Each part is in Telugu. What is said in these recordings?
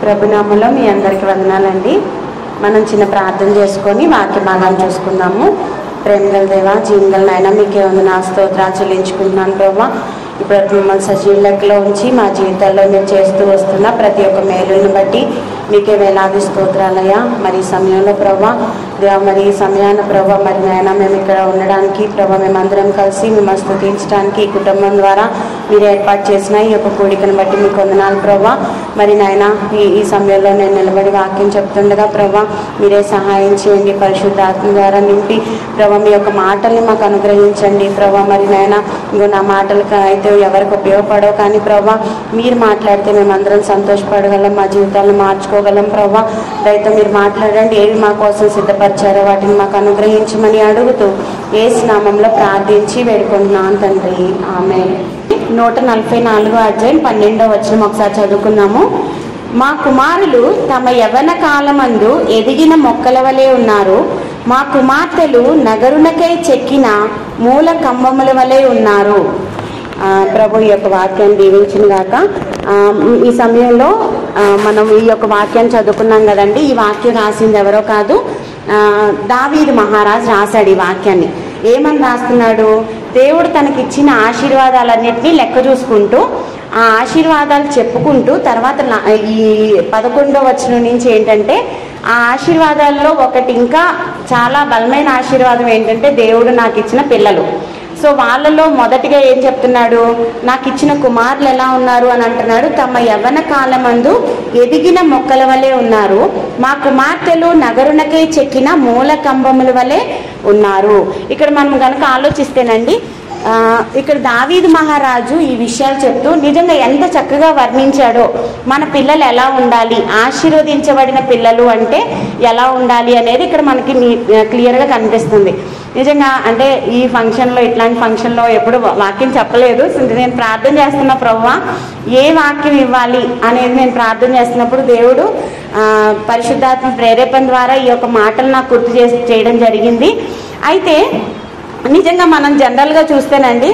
ప్రభునామంలో మీ అందరికి వందనాలండి మనం చిన్న ప్రార్థన చేసుకొని వాక్య భాగాన్ని చూసుకుందాము ప్రేమగల దేవ జీవగల నాయన మీకే ఉంది నా స్తోత్రాలు చెల్లించుకుంటున్నాను ప్రభా ఇప్పుడు మిమ్మల్ని సజీవ లెక్కలో ఉంచి మా జీవితాల్లో మీరు చేస్తూ వస్తున్న ప్రతి ఒక్క మేలుని బట్టి మీకే వేలాది స్తోత్రాలయ్యా మరి ఈ సమయంలో ప్రభా దేవ మరి ఈ సమయాన ప్రభా మరి నాయన మేము ఇక్కడ ఉండడానికి ప్రభా మేమందరం కలిసి మిమ్మల్ని స్థుతించడానికి ఈ కుటుంబం ద్వారా మీరు ఏర్పాటు చేసిన ఈ యొక్క కూడికను బట్టి మీకు వందనాలు ప్రభా మరి నాయన ఈ ఈ సమయంలో నేను నిలబడి వాక్యం చెప్తుండగా ప్రభా మీరే సహాయం చేయండి పరిశుద్ధాత్మ ద్వారా నింపి ప్రభా మీ యొక్క మాటల్ని మాకు అనుగ్రహించండి ప్రభా మరి నాయన ఇంకో నా మాటలకు అయితే ఎవరికి ఉపయోగపడవు కానీ ప్రభా మీరు మాట్లాడితే మేమందరం సంతోషపడగలం మా జీవితాలను మార్చుకోగలం ప్రభా దయతో మీరు మాట్లాడండి ఏవి మా కోసం సిద్ధపరిచారో వాటిని మాకు అనుగ్రహించమని అడుగుతూ ఏ స్నామంలో ప్రార్థించి వేడుకుంటున్నాను తండ్రి ఆమె నూట నలభై నాలుగో అధ్యాయం పన్నెండో వచ్చిన ఒకసారి చదువుకుందాము మా కుమారులు తమ యవన కాలమందు ఎదిగిన మొక్కల వలె ఉన్నారు మా కుమార్తెలు నగరునకై చెక్కిన మూల కంబముల వలె ఉన్నారు ఆ, ప్రభు ఈ యొక్క వాక్యాన్ని దీవించిన గాక ఆ, ఈ సమయంలో ఆ, మనం ఈ యొక్క వాక్యాన్ని చదువుకున్నాం కదండి ఈ వాక్యం రాసింది ఎవరో కాదు ఆ, దావీదు మహారాజ్ రాశాడు ఈ వాక్యాన్ని ఏమని రాస్తున్నాడు దేవుడు తనకిచ్చిన ఆశీర్వాదాలన్నింటినీ లెక్క చూసుకుంటూ ఆ ఆశీర్వాదాలు చెప్పుకుంటూ తర్వాత లా- ఈ పదకొండో వచనం నుంచి ఏంటంటే ఆ ఆశీర్వాదాల్లో ఒకటి ఇంకా చాలా బలమైన ఆశీర్వాదం ఏంటంటే దేవుడు నాకు ఇచ్చిన పిల్లలు సో వాళ్ళలో మొదటిగా ఏం చెప్తున్నాడు నాకు ఇచ్చిన కుమారులు ఎలా ఉన్నారు అని అంటున్నాడు తమ యవ్వన కాలమందు ఎదిగిన మొక్కల వలె ఉన్నారు మా కుమార్తెలు నగరునకే చెక్కిన మూల కంబముల వలె ఉన్నారు ఇక్కడ మనం కనుక ఆలోచిస్తేనండి ఆ, ఇక్కడ దావీదు మహారాజు ఈ విషయాలు చెప్తూ నిజంగా ఎంత చక్కగా వర్ణించాడో మన పిల్లలు ఎలా ఉండాలి ఆశీర్వదించబడిన పిల్లలు అంటే ఎలా ఉండాలి అనేది ఇక్కడ మనకి నీ- క్లియర్గా కనిపిస్తుంది నిజంగా అంటే ఈ ఫంక్షన్లో ఇట్లాంటి ఫంక్షన్లో ఎప్పుడు వాక్యం చెప్పలేదు సో నేను ప్రార్థన చేస్తున్న ప్రవ్వ ఏ వాక్యం ఇవ్వాలి అనేది నేను ప్రార్థన చేస్తున్నప్పుడు దేవుడు ఆ, పరిశుద్ధాత్మ ప్రేరేపణ ద్వారా ఈ యొక్క మాటలు నాకు గుర్తు చేసి చేయడం జరిగింది అయితే నిజంగా మనం జనరల్గా చూస్తేనండి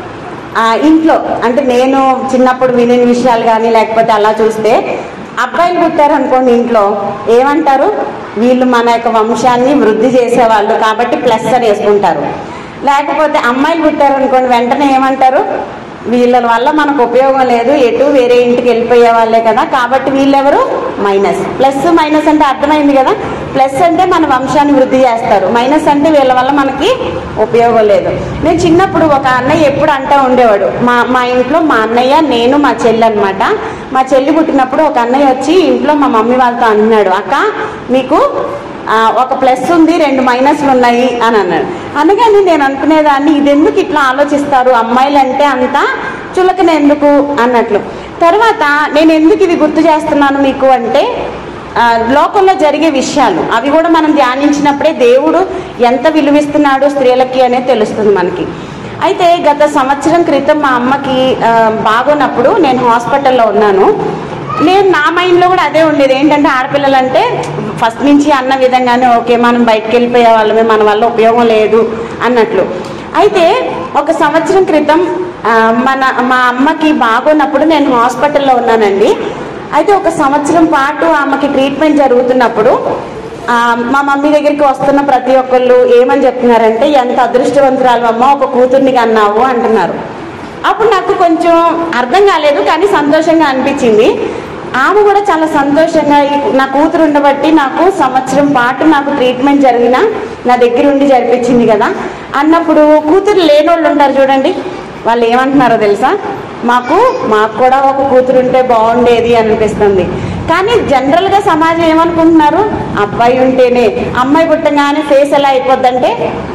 ఆ, ఇంట్లో అంటే నేను చిన్నప్పుడు విని విషయాలు కానీ లేకపోతే అలా చూస్తే అబ్బాయిలు పుట్టారు అనుకోండి ఇంట్లో ఏమంటారు వీళ్ళు మన యొక్క వంశాన్ని వృద్ధి చేసేవాళ్ళు కాబట్టి ప్లస్ అని వేసుకుంటారు లేకపోతే అమ్మాయిలు పుట్టారు అనుకోండి వెంటనే ఏమంటారు వీళ్ళ వల్ల మనకు ఉపయోగం లేదు ఎటు వేరే ఇంటికి వెళ్ళిపోయే వాళ్ళే కదా కాబట్టి వీళ్ళెవరు మైనస్ ప్లస్ మైనస్ అంటే అర్థమైంది కదా ప్లస్ అంటే మన వంశాన్ని వృద్ధి చేస్తారు మైనస్ అంటే వీళ్ళ వల్ల మనకి ఉపయోగం లేదు నేను చిన్నప్పుడు ఒక అన్నయ్య ఎప్పుడు అంటూ ఉండేవాడు మా మా ఇంట్లో మా అన్నయ్య నేను మా చెల్లి అనమాట మా చెల్లి పుట్టినప్పుడు ఒక అన్నయ్య వచ్చి ఇంట్లో మా మమ్మీ వాళ్ళతో అంటున్నాడు అక్క మీకు ఆ, ఒక ప్లస్ ఉంది రెండు మైనస్లు ఉన్నాయి అని అన్నాడు అనగానే నేను అనుకునేదాన్ని ఇది ఎందుకు ఇట్లా ఆలోచిస్తారు అమ్మాయిలు అంటే అంత చులకన ఎందుకు అన్నట్లు తర్వాత నేను ఎందుకు ఇది గుర్తు చేస్తున్నాను మీకు అంటే ఆ, లోకంలో జరిగే విషయాలు అవి కూడా మనం ధ్యానించినప్పుడే దేవుడు ఎంత విలువిస్తున్నాడు స్త్రీలకి అనేది తెలుస్తుంది మనకి అయితే గత సంవత్సరం క్రితం మా అమ్మకి ఆ, బాగోనప్పుడు నేను హాస్పిటల్లో ఉన్నాను నేను నా మైండ్లో కూడా అదే ఉండేది ఏంటంటే ఆడపిల్లలు అంటే ఫస్ట్ నుంచి అన్న విధంగానే ఓకే మనం బయటకు వెళ్ళిపోయే వాళ్ళమే మన వల్ల ఉపయోగం లేదు అన్నట్లు అయితే ఒక సంవత్సరం క్రితం ఆ, మన మా అమ్మకి బాగోనప్పుడు నేను హాస్పిటల్లో ఉన్నానండి అయితే ఒక సంవత్సరం పాటు ఆమెకి ట్రీట్మెంట్ జరుగుతున్నప్పుడు ఆ, మా మమ్మీ దగ్గరికి వస్తున్న ప్రతి ఒక్కళ్ళు ఏమని చెప్తున్నారంటే ఎంత అదృష్టవంతురాలు అమ్మ ఒక కూతుర్ని కన్నావు అంటున్నారు అప్పుడు నాకు కొంచెం అర్థం కాలేదు కానీ సంతోషంగా అనిపించింది ఆమె కూడా చాలా సంతోషంగా ఈ- నా కూతురు ఉండబట్టి నాకు సంవత్సరం పాటు నాకు ట్రీట్మెంట్ జరిగిన నా దగ్గర ఉండి జరిపించింది కదా అన్నప్పుడు కూతురు లేనోళ్ళు ఉంటారు చూడండి వాళ్ళు ఏమంటున్నారో తెలుసా మాకు మాకు కూడా ఒక కూతురు ఉంటే బాగుండేది అనిపిస్తుంది కానీ జనరల్గా సమాజం ఏమనుకుంటున్నారు అబ్బాయి ఉంటేనే అమ్మాయి పుట్టగానే ఫేస్ ఎలా అయిపోద్దంటే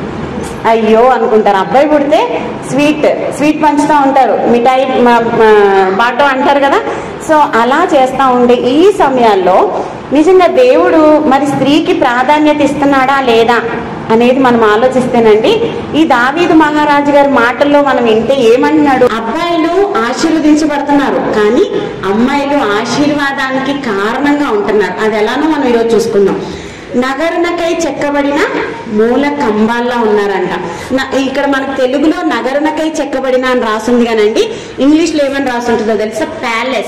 అయ్యో అనుకుంటారు అబ్బాయి పుడితే స్వీట్ స్వీట్ పంచుతూ ఉంటారు మిఠాయి బాటం అంటారు కదా సో అలా చేస్తూ ఉండే ఈ సమయాల్లో నిజంగా దేవుడు మరి స్త్రీకి ప్రాధాన్యత ఇస్తున్నాడా లేదా అనేది మనం ఆలోచిస్తేనండి ఈ దావీదు మహారాజు గారి మాటల్లో మనం వింటే ఏమంటున్నాడు అబ్బాయిలు ఆశీర్వదించబడుతున్నారు కానీ అమ్మాయిలు ఆశీర్వాదానికి కారణంగా ఉంటున్నారు అది ఎలానో మనం ఈరోజు చూసుకుందాం నగరునకై చెక్కబడిన మూల కంబాల్లా ఉన్నారంట న- ఇక్కడ మనకు తెలుగులో నగరునకై చెక్కబడిన అని రాసింది కానండి ఇంగ్లీష్లో ఏమని రాసుంటుందో తెలుసా ప్యాలెస్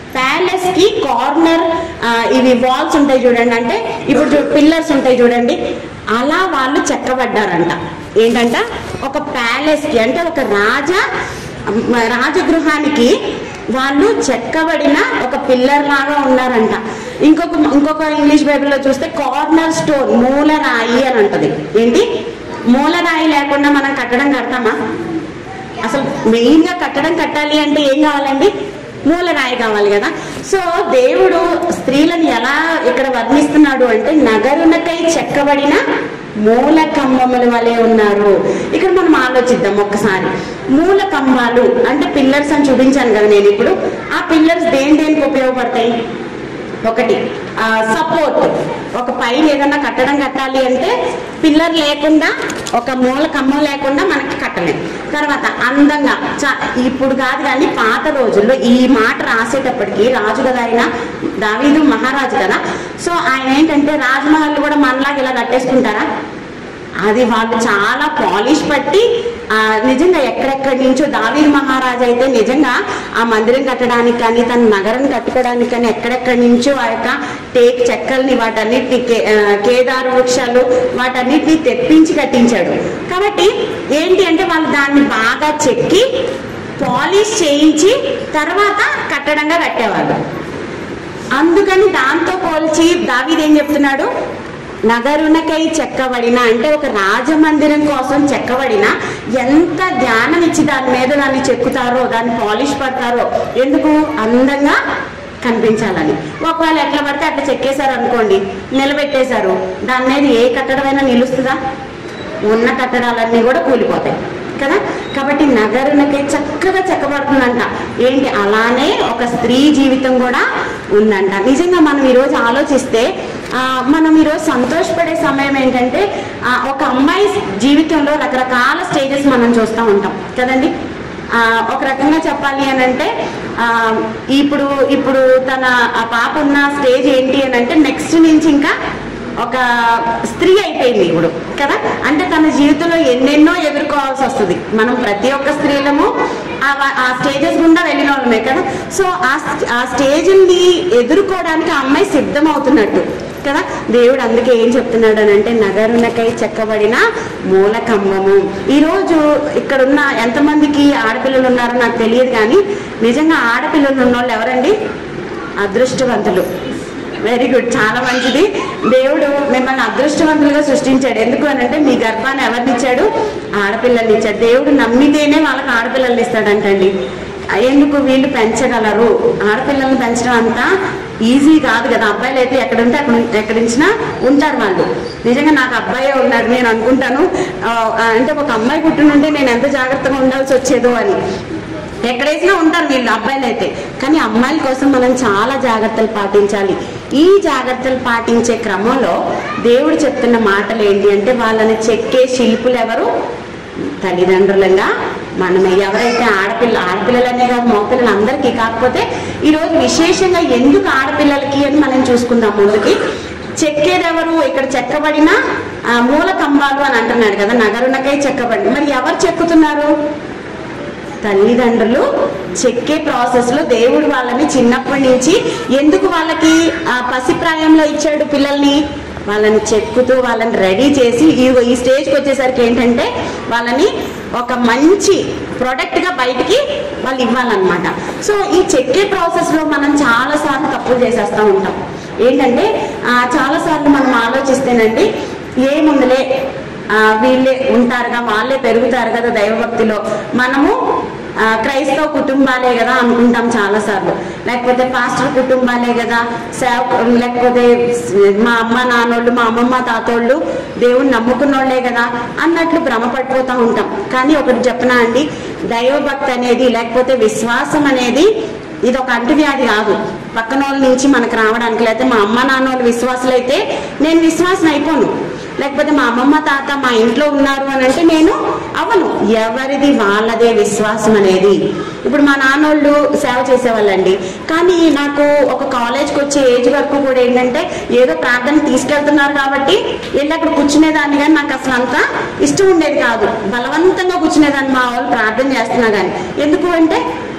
ప్యాలెస్ కి కార్నర్ ఇవి వాల్స్ ఉంటాయి చూడండి అంటే ఇప్పుడు పిల్లర్స్ ఉంటాయి చూడండి అలా వాళ్ళు చెక్కబడ్డారంట ఏంటంట ఒక ప్యాలెస్ కి అంటే ఒక రాజ మ- రాజగృహానికి వాళ్ళు చెక్కబడిన ఒక పిల్లర్ లాగా ఉన్నారంట ఇంకొక ఇంకొక ఇంగ్లీష్ బైబిల్లో చూస్తే కార్నర్ స్టోన్ మూలరాయి అని ఉంటది ఏంటి మూలరాయి లేకుండా మనం కట్టడం కడతామా అసలు మెయిన్ గా కట్టడం కట్టాలి అంటే ఏం కావాలండి మూలరాయి కావాలి కదా సో దేవుడు స్త్రీలను ఎలా ఇక్కడ వర్ణిస్తున్నాడు అంటే నగరునకై చెక్కబడిన మూల కంబముల వలె ఉన్నారు ఇక్కడ మనం ఆలోచిద్దాం ఒక్కసారి మూల కంబాలు అంటే పిల్లర్స్ అని చూపించాను కదా నేను ఇప్పుడు ఆ పిల్లర్స్ దేని దేనికి ఉపయోగపడతాయి ఒకటి సపోర్ట్ ఒక పైన ఏదన్నా కట్టడం కట్టాలి అంటే పిల్లర్ లేకుండా ఒక మూల కమ్మం లేకుండా మనకి కట్టలేం తర్వాత అందంగా చ- ఇప్పుడు కాదు కానీ పాత రోజుల్లో ఈ మాట రాసేటప్పటికి రాజు కదా ఆయన దావీదు మహారాజు కదా సో ఆయన ఏంటంటే రాజమహల్ కూడా మనలాగా ఇలా కట్టేసుకుంటారా అది వాళ్ళు చాలా పాలిష్ పట్టి ఆ, నిజంగా ఎక్కడెక్కడి నుంచో దావీద్ మహారాజు అయితే నిజంగా ఆ మందిరం కట్టడానికి కానీ తన నగరం కట్టుకోవడానికి కానీ ఎక్కడెక్కడి నుంచో ఆ యొక్క టేక్ చెక్కల్ని వాటన్నిటిని కే- ఆ, కేదారు వృక్షాలు వాటన్నిటిని తెప్పించి కట్టించాడు కాబట్టి ఏంటి అంటే వాళ్ళు దాన్ని బాగా చెక్కి పాలిష్ చేయించి తర్వాత కట్టడంగా కట్టేవాళ్ళు అందుకని దాంతో పోల్చి దావీద్ ఏం చెప్తున్నాడు నగరునకై చెక్కబడిన అంటే ఒక రాజమందిరం కోసం చెక్కబడిన ఎంత ధ్యానం ఇచ్చి దాని మీద దాన్ని చెక్కుతారో దాన్ని పాలిష్ పడతారో ఎందుకు అందంగా కనిపించాలని ఒకవేళ ఎట్లా పడితే అట్లా చెక్కేశారు అనుకోండి నిలబెట్టేశారు దాని మీద ఏ కట్టడమైనా నిలుస్తుందా ఉన్న కట్టడాలన్నీ కూడా కూలిపోతాయి కదా కాబట్టి నగరునకే చక్కగా చెక్కబడుతుందంట ఏంటి అలానే ఒక స్త్రీ జీవితం కూడా ఉందంట నిజంగా మనం ఈరోజు ఆలోచిస్తే ఆ, మనం ఈరోజు సంతోషపడే సమయం ఏంటంటే ఆ, ఒక అమ్మాయి జీవితంలో రకరకాల స్టేజెస్ మనం చూస్తూ ఉంటాం కదండి ఆ, ఒక రకంగా చెప్పాలి అని అంటే ఆ, ఇప్పుడు ఇప్పుడు తన ఆ పాప ఉన్న స్టేజ్ ఏంటి అని అంటే నెక్స్ట్ నుంచి ఇంకా ఒక స్త్రీ అయిపోయింది ఇప్పుడు కదా అంటే తన జీవితంలో ఎన్నెన్నో ఎదుర్కోవాల్సి వస్తుంది మనం ప్రతి ఒక్క స్త్రీలము ఆ వ- ఆ స్టేజెస్ గుండా వెళ్ళిన వాళ్ళమే కదా సో ఆ స్- ఆ స్టేజ్ని ఎదుర్కోవడానికి ఆ అమ్మాయి సిద్ధమవుతున్నట్టు కదా దేవుడు అందుకే ఏం చెప్తున్నాడు అని అంటే నగరునకై చెక్కబడిన మూల కంబము ఈరోజు ఇక్కడున్న ఎంతమందికి ఆడపిల్లలు ఉన్నారో నాకు తెలియదు కానీ నిజంగా ఆడపిల్లలు ఉన్న వాళ్ళు ఎవరండి అదృష్టవంతులు వెరీ గుడ్ చాలా మంచిది దేవుడు మిమ్మల్ని అదృష్టవంతులుగా సృష్టించాడు ఎందుకు అని అంటే మీ గర్భాన్ని ఎవరిని ఇచ్చాడు ఆడపిల్లల్ని ఇచ్చాడు దేవుడు నమ్మితేనే వాళ్ళకి ఆడపిల్లల్ని ఇస్తాడంటండి ఎందుకు వీళ్ళు పెంచగలరు ఆడపిల్లల్ని పెంచడం అంతా ఈజీ కాదు కదా అబ్బాయిలు అయితే ఎక్కడ ఉంటే అక్కడ ఎక్కడించినా ఉంటారు వాళ్ళు నిజంగా నాకు అబ్బాయే ఉన్నాడు నేను అనుకుంటాను ఆ, అంటే ఒక అమ్మాయి పుట్టినుంటే నేను ఎంత జాగ్రత్తగా ఉండాల్సి వచ్చేదో అని ఎక్కడేసినా ఉంటారు వీళ్ళు అబ్బాయిలు అయితే కానీ అమ్మాయిల కోసం మనం చాలా జాగ్రత్తలు పాటించాలి ఈ జాగ్రత్తలు పాటించే క్రమంలో దేవుడు చెప్తున్న మాటలు ఏంటి అంటే వాళ్ళని చెక్కే శిల్పులు ఎవరు తల్లిదండ్రులంగా మనమే ఎవరైతే ఆడపిల్ల ఆడపిల్లలనే కాదు మగపిల్లలు అందరికీ కాకపోతే ఈరోజు విశేషంగా ఎందుకు ఆడపిల్లలకి అని మనం చూసుకుందాం ముందుకి చెక్కేదెవరు ఇక్కడ చెక్కబడిన ఆ, మూల కంబాలు అని అంటున్నాడు కదా నగరునకై చెక్కబడి మరి ఎవరు చెక్కుతున్నారు తల్లిదండ్రులు చెక్కే ప్రాసెస్ లో దేవుడు వాళ్ళని చిన్నప్పటి నుంచి ఎందుకు వాళ్ళకి ఆ పసిప్రాయంలో ఇచ్చాడు పిల్లల్ని వాళ్ళని చెక్కుతూ వాళ్ళని రెడీ చేసి ఈ ఈ స్టేజ్కి వచ్చేసరికి ఏంటంటే వాళ్ళని ఒక మంచి ప్రొడక్ట్ గా బయటికి వాళ్ళు ఇవ్వాలన్నమాట సో ఈ చెక్కే ప్రాసెస్ లో మనం చాలా సార్లు తప్పులు చేసేస్తూ ఉంటాం ఏంటంటే ఆ, చాలా సార్లు మనం ఆలోచిస్తేనండి ఏముందిలే ఆ, వీళ్ళే ఉంటారుగా వాళ్ళే పెరుగుతారు కదా దైవభక్తిలో మనము ఆ, క్రైస్తవ కుటుంబాలే కదా అనుకుంటాం చాలా సార్లు లేకపోతే పాస్టర్ కుటుంబాలే కదా సేవ లేకపోతే మా అమ్మ నాన్నోళ్ళు మా అమ్మమ్మ తాతోళ్ళు దేవుని నమ్ముకున్నోళ్లే కదా అన్నట్లు భ్రమపడిపోతూ ఉంటాం కానీ ఒకటి చెప్పనా అండి దైవభక్తి అనేది లేకపోతే విశ్వాసం అనేది ఇది ఒక అంటువ్యాధి కాదు పక్కన వాళ్ళ నుంచి మనకు రావడానికి లేకపోతే మా అమ్మ నాన్న వాళ్ళు విశ్వాసులు అయితే నేను విశ్వాసం అయిపోను లేకపోతే మా అమ్మమ్మ తాత మా ఇంట్లో ఉన్నారు అని అంటే నేను అవను ఎవరిది వాళ్ళదే విశ్వాసం అనేది ఇప్పుడు మా నాన్నోళ్ళు సేవ చేసేవాళ్ళండి కానీ నాకు ఒక కాలేజ్కి వచ్చే ఏజ్ వరకు కూడా ఏంటంటే ఏదో ప్రార్థన తీసుకెళ్తున్నారు కాబట్టి వెళ్ళి అక్కడ కూర్చునేదాన్ని కానీ నాకు అసలు అంత ఇష్టం ఉండేది కాదు బలవంతంగా కూర్చునేదాన్ని మా వాళ్ళు ప్రార్థన చేస్తున్నా కానీ ఎందుకు అంటే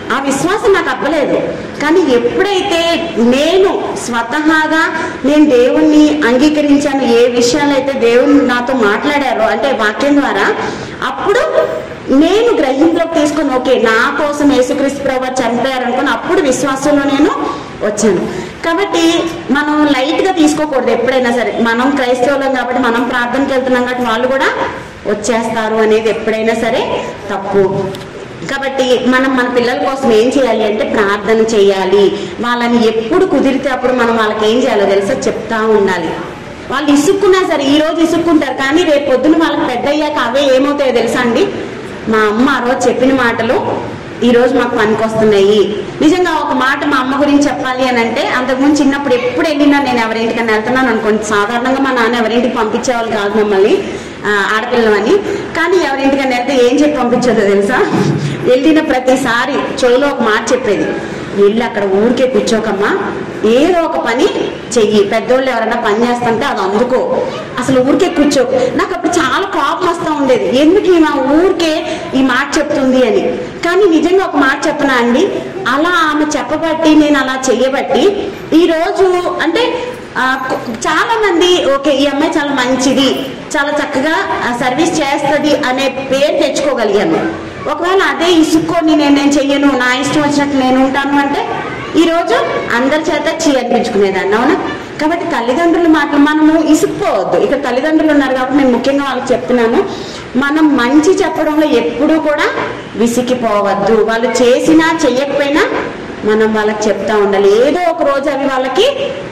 ఆ విశ్వాసం నాకు అవ్వలేదు కానీ ఎప్పుడైతే నేను స్వతహాగా నేను దేవుణ్ణి అంగీకరించాను ఏ విషయాలు అయితే దేవుని నాతో మాట్లాడారో అంటే వాక్యం ద్వారా అప్పుడు నేను గ్రహింపులోకి తీసుకొని ఓకే నా కోసం యేసుక్రీస్తు ప్రభు చనిపోయారు అనుకుని అప్పుడు విశ్వాసంలో నేను వచ్చాను కాబట్టి మనం లైట్ గా తీసుకోకూడదు ఎప్పుడైనా సరే మనం క్రైస్తవులం కాబట్టి మనం ప్రార్థనకి వెళ్తున్నాం కాబట్టి వాళ్ళు కూడా వచ్చేస్తారు అనేది ఎప్పుడైనా సరే తప్పు కాబట్టి మనం మన పిల్లల కోసం ఏం చేయాలి అంటే ప్రార్థన చేయాలి వాళ్ళని ఎప్పుడు కుదిరితే అప్పుడు మనం వాళ్ళకి ఏం చేయాలో తెలుసా చెప్తా ఉండాలి వాళ్ళు ఇసుక్కున్నా సరే ఈ రోజు ఇసుక్కుంటారు కానీ రేపు పొద్దున వాళ్ళకి పెద్ద అయ్యాక అవే ఏమవుతాయో తెలుసా అండి మా అమ్మ ఆ రోజు చెప్పిన మాటలు ఈ రోజు మాకు పనికొస్తున్నాయి నిజంగా ఒక మాట మా అమ్మ గురించి చెప్పాలి అని అంటే అంతకుముందు చిన్నప్పుడు ఎప్పుడు వెళ్ళినా నేను ఎవరింటికైనా వెళ్తున్నాను అనుకోండి సాధారణంగా మా నాన్న ఎవరింటికి పంపించేవాళ్ళు కాదు మమ్మల్ని ఆ, ఆడపిల్లమని కానీ ఎవరింటికైనా వెళ్తే ఏం చెప్పి పంపించదో తెలుసా వెళ్ళిన ప్రతిసారి చెవులో ఒక మాట చెప్పేది వెళ్ళి అక్కడ ఊరికే కూర్చోకమ్మా ఏదో ఒక పని చెయ్యి పెద్దోళ్ళు ఎవరైనా పని చేస్తుంటే అది అందుకో అసలు ఊరికే కూర్చో నాకు అప్పుడు చాలా కోపం వస్తూ ఉండేది ఎందుకు ఈమె ఊరికే ఈ మాట చెప్తుంది అని కానీ నిజంగా ఒక మాట చెప్పనా అండి అలా ఆమె చెప్పబట్టి నేను అలా చెయ్యబట్టి ఈ రోజు అంటే ఆ, కొ- చాలా మంది ఓకే ఈ అమ్మాయి చాలా మంచిది చాలా చక్కగా సర్వీస్ చేస్తుంది అనే పేరు తెచ్చుకోగలిగాను ఒకవేళ అదే ఇసుక్కొని నేను నేను చెయ్యను నా ఇష్టం వచ్చినట్టు నేను ఉంటాను అంటే ఈ రోజు అందరి చేత చీ అనిపించుకునేదాన్ని అవునా కాబట్టి తల్లిదండ్రుల మాటలు మనము ఇసుక్కుపోవద్దు ఇక్కడ తల్లిదండ్రులు ఉన్నారు కాబట్టి నేను ముఖ్యంగా వాళ్ళకి చెప్తున్నాను మనం మంచి చెప్పడంలో ఎప్పుడూ కూడా విసిగిపోవద్దు వాళ్ళు చేసినా చెయ్యకపోయినా మనం వాళ్ళకి చెప్తా ఉండాలి ఏదో ఒక రోజు అవి వాళ్ళకి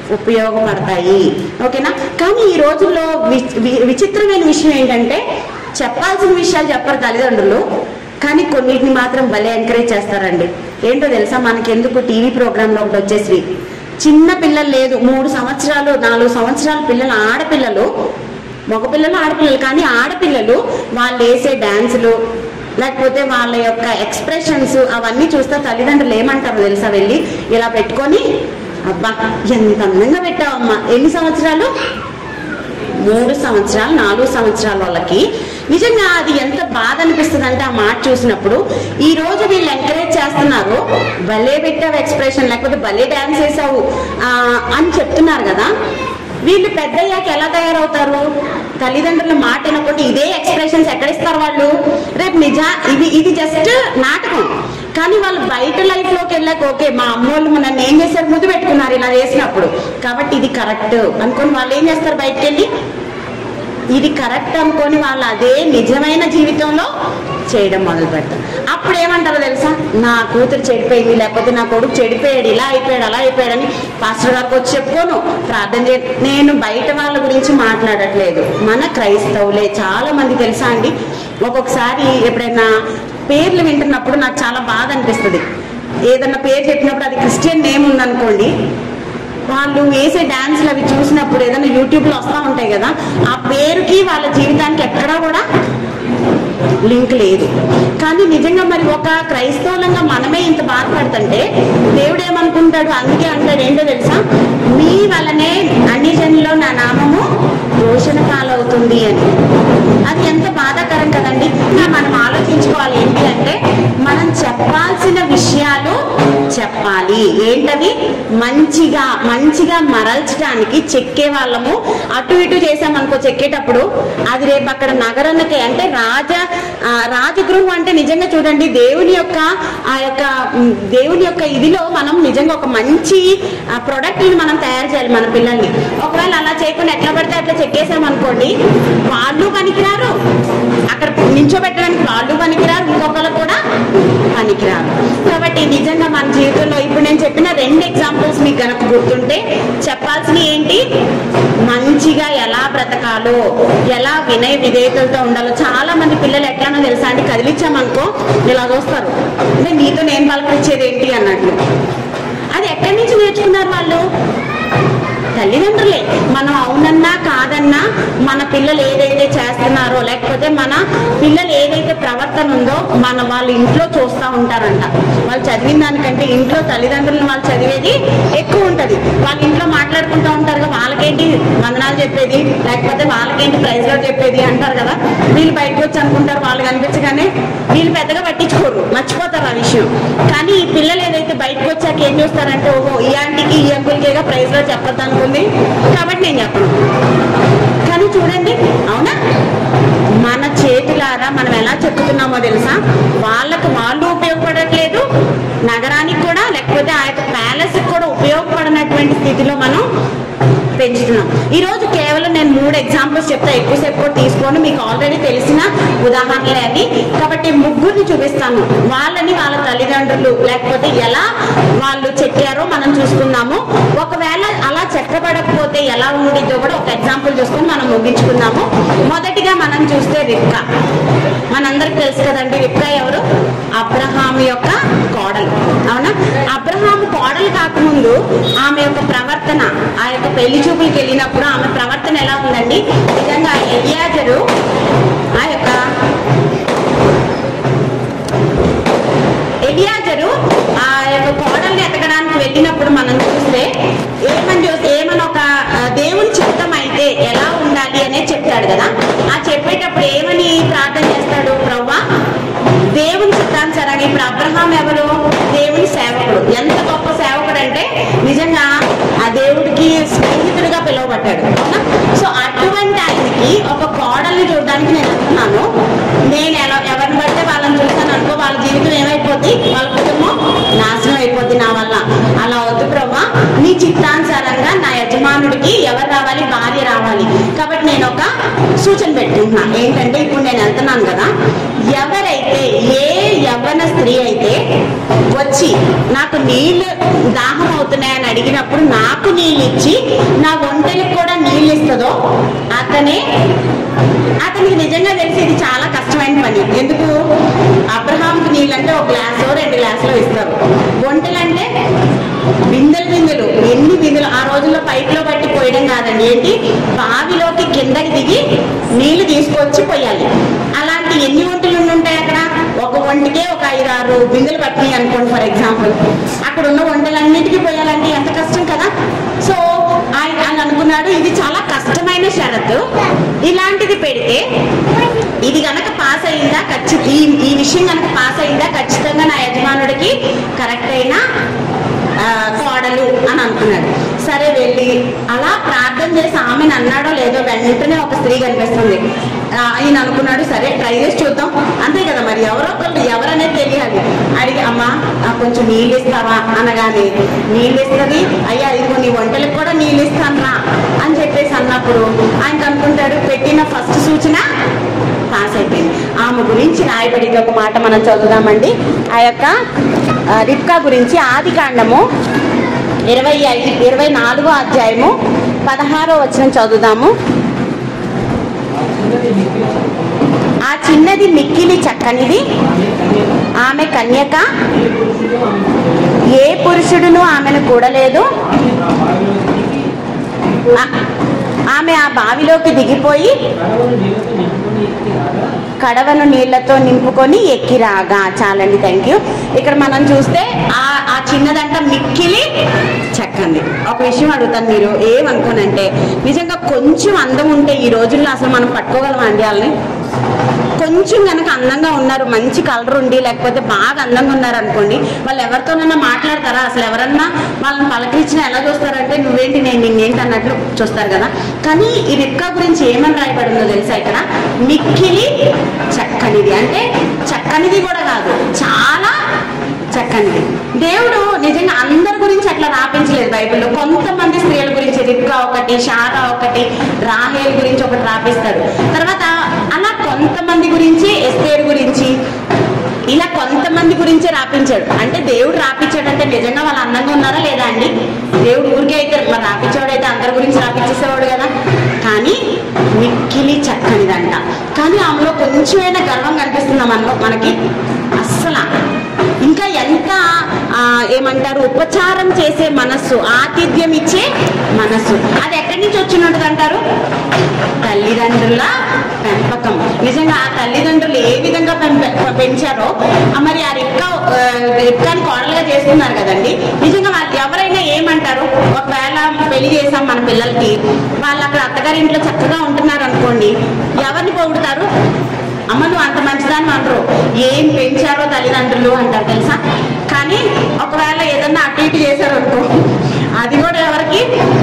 ఉపయోగపడతాయి ఓకేనా కానీ ఈ రోజుల్లో వి- వి- విచిత్రమైన విషయం ఏంటంటే చెప్పాల్సిన విషయాలు చెప్పరు తల్లిదండ్రులు కానీ కొన్నిటిని మాత్రం భలే ఎంకరేజ్ చేస్తారండి ఏంటో తెలుసా మనకెందుకు టీవీ ప్రోగ్రాంలో ఒకటి వచ్చేసి చిన్న పిల్లలు లేదు మూడు సంవత్సరాలు నాలుగు సంవత్సరాల పిల్లలు ఆడపిల్లలు మగపిల్లలు ఆడపిల్లలు కానీ ఆడపిల్లలు వాళ్ళు వేసే డాన్సులు లేకపోతే వాళ్ళ యొక్క ఎక్స్ప్రెషన్స్ అవన్నీ చూస్తే తల్లిదండ్రులు ఏమంటారు తెలుసా వెళ్ళి ఇలా పెట్టుకొని అబ్బా ఎంత అందంగా పెట్టావమ్మా ఎన్ని సంవత్సరాలు మూడు సంవత్సరాలు నాలుగు సంవత్సరాల వాళ్ళకి నిజంగా అది ఎంత బాధ అనిపిస్తుంది అంటే ఆ మాట చూసినప్పుడు ఈ రోజు వీళ్ళు ఎంకరేజ్ చేస్తున్నారు భలే పెట్టావు ఎక్స్ప్రెషన్ లేకపోతే భలే డాన్స్ వేసావు ఆ, అని చెప్తున్నారు కదా వీళ్ళు పెద్దయ్యాక ఎలా తయారవుతారు తల్లిదండ్రుల మాట వినకుండా ఇదే ఎక్స్ప్రెషన్స్ ఎక్కడిస్తారు వాళ్ళు రేపు నిజా ఇది ఇది జస్ట్ నాటకం కానీ వాళ్ళు బయట లైఫ్ లోకి వెళ్ళాక ఓకే మా అమ్మోళ్ళు నన్ను ఏం చేశారు ముద్దు పెట్టుకున్నారు ఇలా చేసినప్పుడు కాబట్టి ఇది కరెక్ట్ అనుకొని వాళ్ళు ఏం చేస్తారు బయటకు వెళ్ళి ఇది కరెక్ట్ అనుకొని వాళ్ళు అదే నిజమైన జీవితంలో చేయడం మొదలు పెడతారు అప్పుడు ఏమంటారో తెలుసా నా కూతురు చెడిపోయింది లేకపోతే నా కొడుకు చెడిపోయాడు ఇలా అయిపోయాడు అలా అయిపోయాడని పాస్టర్ గారికి వచ్చి చెప్పుకోను ప్రార్థన చే నేను బయట వాళ్ళ గురించి మాట్లాడట్లేదు మన క్రైస్తవులే చాలా మంది తెలుసా అండి ఒక్కొక్కసారి ఎప్పుడైనా పేర్లు వింటున్నప్పుడు నాకు చాలా బాధ అనిపిస్తుంది ఏదన్నా పేరు చెప్పినప్పుడు అది క్రిస్టియన్ నేమ్ ఉందనుకోండి వాళ్ళు వేసే డాన్స్లు అవి చూసినప్పుడు ఏదైనా యూట్యూబ్లో వస్తూ ఉంటాయి కదా ఆ పేరుకి వాళ్ళ జీవితానికి ఎక్కడా కూడా లింక్ లేదు కానీ నిజంగా మరి ఒక క్రైస్తవులంగా మనమే ఇంత బాధపడుతుంటే దేవుడు ఏమనుకుంటాడు అందుకే అంటాడు ఏంటో తెలుసా మీ వలనే అన్ని జనుల్లో నా నామము దోషణ పాలవుతుంది అని అది ఎంత బాధాకరం కదండి ఇంకా మనం ఆలోచించుకోవాలి ఏంటి అంటే మనం చెప్పాల్సిన విషయాలు చెప్పాలి ఏంటవి మంచిగా మంచిగా మరల్చడానికి చెక్కే వాళ్ళము అటు ఇటు చేసామనుకో చెక్కేటప్పుడు అది రేపు అక్కడ నగరానికి అంటే రాజ ఆ, రాజగృహం అంటే నిజంగా చూడండి దేవుని యొక్క ఆ యొక్క ఉమ్, దేవుని యొక్క ఇదిలో మనం నిజంగా ఒక మంచి ప్రొడక్ట్ మనం తయారు చేయాలి మన పిల్లల్ని ఒకవేళ అలా చేయకుండా ఎట్లా పడితే అట్లా చెక్కేసామనుకోండి వాళ్ళు పనికిరారు అక్కడ నించోబెట్టడానికి వాళ్ళు పనికిరారు ఇంకొకరు కూడా పనికిరారు కాబట్టి నిజంగా మన జీవితంలో ఇప్పుడు నేను చెప్పిన రెండు ఎగ్జాంపుల్స్ మీకు గనక గుర్తుంటే చెప్పాల్సినవి ఏంటి మంచిగా ఎలా బ్రతకాలో ఎలా వినయ విధేయతలతో ఉండాలో చాలా మంది పిల్లలు ఎట్లానో తెలుసా అండి కదిలిచ్చామనుకో ఇలా చూస్తారు అంటే నీతో నేను పలకరించేది ఏంటి అన్నట్లు అది ఎక్కడి నుంచి నేర్చుకున్నారు వాళ్ళు తల్లిదండ్రులే మనం అవునన్నా కాదన్నా మన పిల్లలు ఏదైతే చేస్తున్నారో లేకపోతే మన పిల్లలు ఏదైతే ప్రవర్తన ఉందో మన వాళ్ళ ఇంట్లో చూస్తూ ఉంటారంట వాళ్ళు చదివిన దానికంటే ఇంట్లో తల్లిదండ్రులను వాళ్ళు చదివేది ఎక్కువ ఉంటది వాళ్ళ ఇంట్లో మాట్లాడుకుంటూ ఉంటారు కదా వాళ్ళకేంటి వందనాలు చెప్పేది లేకపోతే వాళ్ళకేంటి ప్రైజ్ లో చెప్పేది అంటారు కదా వీళ్ళు బయటకు వచ్చి అనుకుంటారు వాళ్ళు కనిపించగానే వీళ్ళు పెద్దగా పట్టించుకోరు మర్చిపోతారు ఆ విషయం కానీ ఈ పిల్లలు ఏదైతే బయటకు వచ్చాక ఏం చూస్తారంటే ఓహో ఈ ఆంటీకి ఈ అంకుల్కేగా ప్రైజ్ లో చెప్పొద్దు అనుకుంది కాబట్టి నేను చెప్పను కానీ చూడండి అవునా మన చేతులారా మనం ఎలా చెప్పుతున్నామో తెలుసా వాళ్ళకు వాళ్ళు ఉపయోగపడట్లేదు నగరానికి కూడా లేకపోతే ఆ యొక్క ప్యాలెస్ కూడా ఉపయోగపడినటువంటి స్థితిలో మనం పెంచుతున్నాం ఈ రోజు కేవలం నేను మూడు ఎగ్జాంపుల్స్ చెప్తా ఎక్కువసేపు కూడా తీసుకోండి మీకు ఆల్రెడీ తెలిసిన ఉదాహరణలే అవి కాబట్టి ముగ్గురిని చూపిస్తాను వాళ్ళని వాళ్ళ తల్లిదండ్రులు లేకపోతే ఎలా వాళ్ళు చెక్కారో మనం చూసుకుందాము ఒకవేళ అలా చెక్కబడకపోతే ఎలా ఉండిద్దో కూడా ఒక ఎగ్జాంపుల్ చూసుకొని మనం ముగించుకుందాము మొదటిగా మనం చూస్తే రిప్కా మనందరికి తెలుసు కదండి రిప్కా ఎవరు అబ్రహాం యొక్క కోడలు అవునా అబ్రహాం కోడలు కాకముందు ఆమె యొక్క ప్రవర్తన ఆ యొక్క పెళ్లి చూపులకు వెళ్ళినప్పుడు ఆమె ప్రవర్తన ఎలా ఉందండి నిజంగా ఎలియాజరు ఆ యొక్క ఎలియాజరు ఆ యొక్క కోడల్ని ఎతకడానికి వెళ్ళినప్పుడు మనం చూస్తే ఏమని చూస్తే ఏమని ఒక ఆ, దేవుని చిత్తం అయితే ఎలా ఉండాలి అనేది చెప్తాడు కదా ఆ చెప్పేటప్పుడు ఏమని ప్రార్థన చేస్తాడు ప్రవ్వా దేవుని చిత్తానుసారంగా ఇప్పుడు అబ్రహాం ఎవరు దేవుని సేవకుడు ఎంత గొప్ప సేవకుడు అంటే నిజంగా ఆ దేవుడికి స్నేహితుడిగా పిలువబడ్డాడు అవునా సో అటువంటి ఆయనకి ఒక కోడల్ని చూడడానికి నేను అంటున్నాను నేను ఎలా ఎవరిని బట్టే వాళ్ళని చూస్తాను అనుకో వాళ్ళ జీవితం ఏమైపోద్ది వాళ్ళ కుటుంబం నాశనం అయిపోద్ది నా వల్ల అలా వద్దు ప్రభా నీ చిత్తానుసారంగా నా యజమానుడికి ఎవరు రావాలి భార్య రావాలి కాబట్టి నేను ఒక సూచన పెట్టుకుంటున్నా ఏంటంటే ఇప్పుడు నేను వెళ్తున్నాను కదా ఎవరైతే ఏ యవ్వన స్త్రీ అయితే వచ్చి నాకు నీళ్ళు దాహం అవుతున్నాయని అడిగినప్పుడు నాకు నీళ్ళు ఇచ్చి నా ఒంటెలకు కూడా నీళ్ళు ఇస్తుందో అతనే అతనికి నిజంగా తెలిసి ఇది చాలా కష్టమైన పని ఎందుకు అబ్రహాంకి నీళ్ళంటే ఒక గ్లాసో రెండు గ్లాసులో ఇస్తారు ఒంటెలంటే బిందెలు బిందెలు ఎన్ని బిందెలు ఆ రోజుల్లో పైపులో బట్టి పోయడం కాదండి ఏంటి బావిలోకి కిందకి దిగి నీళ్లు తీసుకొచ్చి పోయాలి అలాంటి ఎన్ని ఒంటెలు ఉండి ఉంటాయి అక్కడ ఒక ఒంటికే ఒక ఐదు ఆరు బిందెలు పట్టినాయి అనుకోండి ఫర్ ఎగ్జాంపుల్ అక్కడ ఉన్న వంటలన్నిటికీ పోయాలంటే ఎంత కష్టం కదా సో ఆయన ఆయన అనుకున్నాడు ఇది చాలా కష్టమైన షరతు ఇలాంటిది పెడితే ఇది గనక పాస్ అయిందా ఖచ్చిత ఈ ఈ విషయం గనక పాస్ అయిందా ఖచ్చితంగా నా యజమానుడికి కరెక్ట్ అయిన ఆ, కోడలు అని అనుకున్నాడు సరే వెళ్ళి అలా ప్రార్థన చేసి ఆమెను అన్నాడో లేదో వెంటనే ఒక స్త్రీ కనిపిస్తుంది ఆ, ఆయన అనుకున్నాడు సరే ట్రై చేసి చూద్దాం అంతే కదా మరి ఎవరో ఒకళ్ళు ఎవరనేది తెలియాలి అడిగి అమ్మా నాకు కొంచెం నీళ్ళు ఇస్తావా అనగానే నీళ్ళు ఇస్తుంది అయ్యా ఇదిగో నీ వంటలకు కూడా నీళ్ళు ఇస్తాను రా అని చెప్పేసి అన్నప్పుడు ఆయనకు అనుకుంటాడు పెట్టిన ఫస్ట్ సూచన పాస్ అయిపోయింది ఆమె గురించి రాయబడింది ఒక మాట మనం చదువుదామండి ఆ యొక్క ఆ, రిబ్కా గురించి ఆది కాండము ఇరవై ఐదు ఇరవై నాలుగో అధ్యాయము పదహారో వచ్చిన చదువుదాము ఆ చిన్నది మిక్కిలి చక్కనిది ఆమె కన్యక ఏ పురుషుడును ఆమెను కూడలేదు ఆ- ఆమె ఆ బావిలోకి దిగిపోయి కడవను నీళ్లతో నింపుకొని ఎక్కి రాగా చాలండి థ్యాంక్ యూ ఇక్కడ మనం చూస్తే ఆ ఆ చిన్నదంట మిక్కిలి చక్కంది ఒక విషయం అడుగుతాను మీరు ఏమనుకోనంటే నిజంగా కొంచెం అందం ఉంటే ఈ రోజుల్లో అసలు మనం పట్టుకోగలం అండి వాళ్ళని కొంచెం కనుక అందంగా ఉన్నారు మంచి కలర్ ఉండి లేకపోతే బాగా అందంగా ఉన్నారు అనుకోండి వాళ్ళు ఎవరితోనైనా మాట్లాడతారా అసలు ఎవరన్నా వాళ్ళని పలకరించినా ఎలా చూస్తారంటే నువ్వేంటి నేను నిన్నేంటి అన్నట్లు చూస్తారు కదా కానీ ఈ రిక్కా గురించి ఏమని రాయబడిందో తెలుసా ఇక్కడ మిక్కిలి చక్కనిది అంటే చక్కనిది కూడా కాదు చాలా చక్కనిది దేవుడు నిజంగా అందరి గురించి అట్లా రాపించలేదు బైబిల్లో కొంతమంది స్త్రీల గురించి రిక్కా ఒకటి షారా ఒకటి రాహేల్ గురించి ఒకటి రాపిస్తాడు తర్వాత అలా కొంతమంది గురించి ఎస్తేర్ గురించి ఇలా కొంతమంది గురించి రాపించాడు అంటే దేవుడు రాపించాడు అంటే నిజంగా వాళ్ళు అందంగా ఉన్నారా లేదా అండి దేవుడు ఊరికే అయితే మరి రాపించాడు అయితే అందరి గురించి రాపించేసేవాడు కదా కానీ మిక్కిలి చక్కనిదంట కానీ ఆమెలో కొంచెమైనా గర్వం కనిపిస్తుందా మనలో మనకి అస్సలు ఇంకా ఎంత ఆ, ఏమంటారు ఉపచారం చేసే మనస్సు ఆతిథ్యం ఇచ్చే మనస్సు అది ఎక్కడి నుంచి వచ్చి ఉంటుంది అంటారు తల్లిదండ్రుల పెంపకం నిజంగా ఆ తల్లిదండ్రులు ఏ విధంగా పెంప- పెంచారో ఆ మరి ఆ రిక్క ఆ, రిక్కాని కోడలుగా చేస్తున్నారు కదండి నిజంగా వాళ్ళు ఎవరైనా ఏమంటారు ఒకవేళ పెళ్లి చేసాం మన పిల్లలకి వాళ్ళు అక్కడ అత్తగారి ఇంట్లో చక్కగా ఉంటున్నారు అనుకోండి ఎవరిని పొగుడుతారు అమ్మ నువ్వు అంత మంచిదాన్ని అంటారు ఏం పెంచారో తల్లిదండ్రులు అంటారు తెలుసా కానీ ఒకవేళ ఏదన్నా అటు ఇటు చేశారు అనుకో అది కూడా ఎవరికి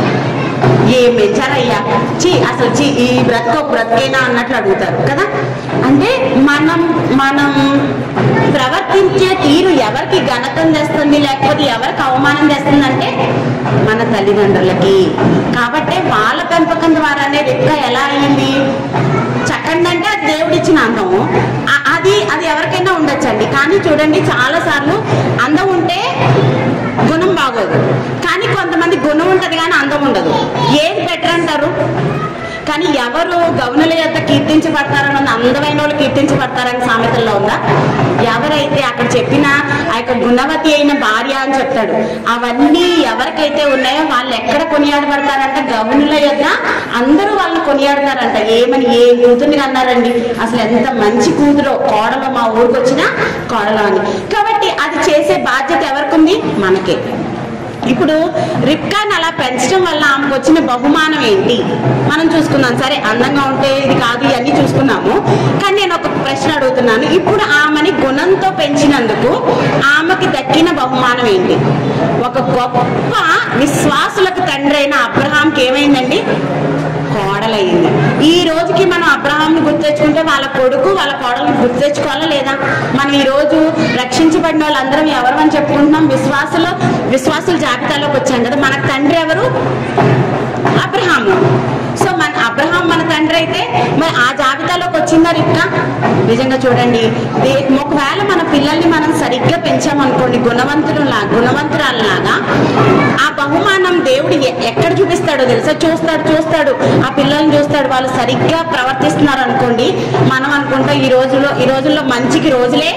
ఏం పెంచారయ్యా చీ అసలు చీ ఈ బ్రతుకు ఒక బ్రతికేనా అన్నట్లు అడుగుతారు కదా అంటే మనం మనం ప్రవర్తించే తీరు ఎవరికి ఘనతం తెస్తుంది లేకపోతే ఎవరికి అవమానం తెస్తుందంటే మన తల్లిదండ్రులకి కాబట్టే వాళ్ళ పెంపకం ద్వారానే రెక్క ఎలా అయింది చక్కండి అంటే అది దేవుడిచ్చిన అందం ఆ- అది అది ఎవరికైనా ఉండొచ్చండి కానీ చూడండి చాలా సార్లు అందం ఉంటే గుణం బాగోదు కానీ కొంతమంది గుణం ఉంటది కానీ అందం ఉండదు ఏది బెటర్ అంటారు కానీ ఎవరు గౌనుల యొక్క కీర్తించబడతారని అందమైన వాళ్ళు కీర్తించబడతారని సామెతల్లో ఉందా ఎవరైతే అక్కడ చెప్పిన ఆ యొక్క గుణవతి అయిన భార్య అని చెప్తాడు అవన్నీ ఎవరికైతే ఉన్నాయో వాళ్ళు ఎక్కడ కొనియాడబడతారంట గౌనుల యొక్క అందరూ వాళ్ళని కొనియాడతారంట ఏమని ఏ కూతుర్ని అన్నారండి అసలు ఎంత మంచి కూతురో కోడలో మా ఊరికి వచ్చిన కోడలో అని కాబట్టి అది చేసే బాధ్యత ఎవరికి ఉంది మనకే ఇప్పుడు రిప్కాన్ అలా పెంచడం వల్ల ఆమెకు వచ్చిన బహుమానం ఏంటి మనం చూసుకుందాం సరే అందంగా ఉంటే ఇది కాదు ఇవన్నీ చూసుకున్నాము కానీ నేను ఒక ప్రశ్న అడుగుతున్నాను ఇప్పుడు ఆమెని గుణంతో పెంచినందుకు ఆమెకి దక్కిన బహుమానం ఏంటి ఒక గొప్ప విశ్వాసులకు తండ్రి అయిన అబ్రహాంకి ఏమైందండి కోడలయ్యింది ఈ రోజుకి మనం అబ్రహాంని గుర్తు తెచ్చుకుంటే వాళ్ళ కొడుకు వాళ్ళ కోడల్ని గుర్తు తెచ్చుకోవాలా లేదా మనం ఈ రోజు రక్షించబడిన వాళ్ళందరం ఎవరు అని చెప్పుకుంటున్నాం విశ్వాసులు విశ్వాసుల జాబితాలోకి వచ్చాం కదా మనకు తండ్రి ఎవరు అబ్రహాము సో మన అబ్రహాం మన తండ్రి అయితే మరి ఆ జాబితాలోకి వచ్చిందా రిక్క నిజంగా చూడండి దే- ఒకవేళ మన పిల్లల్ని మనం సరిగ్గా పెంచామనుకోండి గుణవంతులా గుణవంతురాలలాగా ఆ బహుమానం దేవుడు ఎ- ఎక్కడ చూపిస్తాడో తెలుసా చూస్తాడు చూస్తాడు ఆ పిల్లల్ని చూస్తాడు వాళ్ళు సరిగ్గా ప్రవర్తిస్తున్నారు అనుకోండి మనం అనుకుంటాం ఈ రోజులో ఈ రోజుల్లో మంచికి రోజులే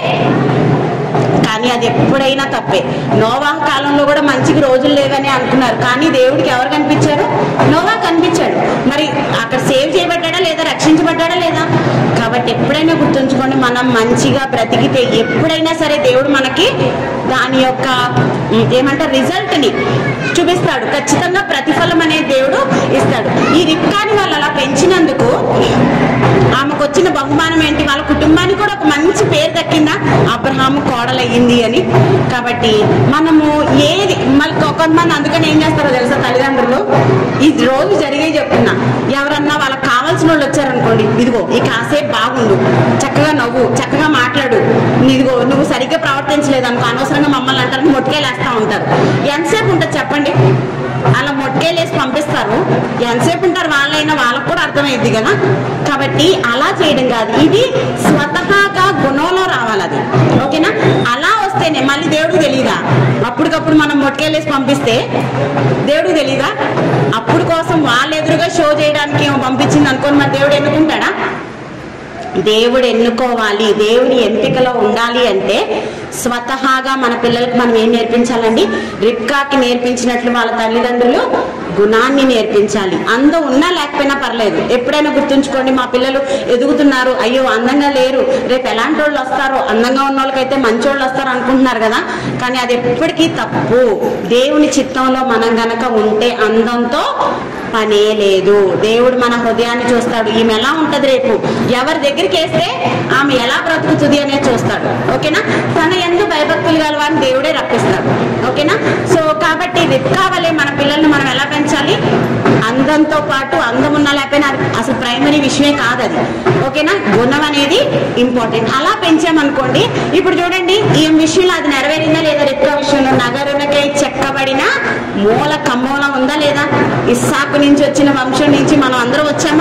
కానీ అది ఎప్పుడైనా తప్పే నోవా కాలంలో కూడా మంచికి రోజులు లేవని అనుకున్నారు కానీ దేవుడికి ఎవరు కనిపించారు నోవా కనిపించాడు మరి అక్కడ సేవ్ చేయబడ్డా లేదా రక్షించబడ్డా లేదా కాబట్టి ఎప్పుడైనా గుర్తుంచుకోండి మనం మంచిగా బ్రతికితే ఎప్పుడైనా సరే దేవుడు మనకి దాని యొక్క ఉమ్, ఏమంటారు రిజల్ట్ని చూపిస్తాడు ఖచ్చితంగా ప్రతిఫలం అనే దేవుడు ఇస్తాడు ఈ రిక్కాని వాళ్ళు అలా పెంచినందుకు ఆమెకు వచ్చిన బహుమానం ఏంటి వాళ్ళ కుటుంబానికి కూడా ఒక మంచి పేరు దక్కిందా అబ్రహాము కోడలయ్యింది అని కాబట్టి మనము ఏది మళ్ళీ కొంతమంది అందుకని ఏం చేస్తారో తెలుసా తల్లిదండ్రులు ఈ రోజు జరిగే చెప్తున్నా ఎవరన్నా వాళ్ళకి కావాల్సిన వాళ్ళు వచ్చారనుకోండి ఇదిగో ఈ కాసేపు బాగుండు చక్కగా నవ్వు చక్కగా మాట్లాడు ఇదిగో నువ్వు సరిగ్గా ప్రవర్తించలేదు అనుకో అనవసరంగా మమ్మల్ని అంటారు మొట్టికేలేస్తా ఉంటారు ఎంతసేపు ఉంటుంది చెప్పండి అలా మొట్టికేలేసి పంపిస్తారు ఎంతసేపు ఉంటారు వాళ్ళైనా వాళ్ళకు కూడా అర్థమైంది కదా కాబట్టి అలా చేయడం కాదు ఇది స్వతహాగా గుణంలో రావాలి అది ఓకేనా అలా వస్తేనే మళ్ళీ దేవుడికి తెలియదా అప్పటికప్పుడు మనం మొట్టికేలేసి పంపిస్తే దేవుడికి తెలీదా అప్పుడు కోసం వాళ్ళ ఎదురుగా షో చేయడానికి ఏమో పంపించింది అనుకోని మరి దేవుడు ఎన్నుకుంటాడా దేవుడు ఎన్నుకోవాలి దేవుని ఎంపికలో ఉండాలి అంటే స్వతహాగా మన పిల్లలకు మనం ఏం నేర్పించాలండి రిక్కాకి నేర్పించినట్లు వాళ్ళ తల్లిదండ్రులు గుణాన్ని నేర్పించాలి అందం ఉన్నా లేకపోయినా పర్లేదు ఎప్పుడైనా గుర్తుంచుకోండి మా పిల్లలు ఎదుగుతున్నారు అయ్యో అందంగా లేరు రేపు ఎలాంటి వాళ్ళు వస్తారో అందంగా ఉన్న వాళ్ళకైతే మంచి వాళ్ళు వస్తారు అనుకుంటున్నారు కదా కానీ అది ఎప్పటికీ తప్పు దేవుని చిత్తంలో మనం గనక ఉంటే అందంతో పనే లేదు దేవుడు మన హృదయాన్ని చూస్తాడు ఈమె ఎలా ఉంటది రేపు ఎవరి దగ్గరికి వేస్తే ఆమె ఎలా బ్రతుకుతుంది అనేది చూస్తాడు ఓకేనా తన ఎందు భయభక్తులు గలవారిని దేవుడే రప్పిస్తాడు ఓకేనా సో కాబట్టి రిక్కా వలె మన పిల్లల్ని మనం ఎలా పెంచాలి అందంతో పాటు అందం ఉన్నా లేకపోయినా అది అసలు ప్రైమరీ విషయమే కాదు అది ఓకేనా గుణం అనేది ఇంపార్టెంట్ అలా పెంచామనుకోండి ఇప్పుడు చూడండి ఈ విషయంలో అది నెరవేరిందా లేదా రిక్కా విషయంలో నగరునకై చెక్కబడిన మూల కమ్మూల ఉందా లేదా ఇస్సాకు నుంచి వచ్చిన వంశం నుంచి మనం అందరం వచ్చామా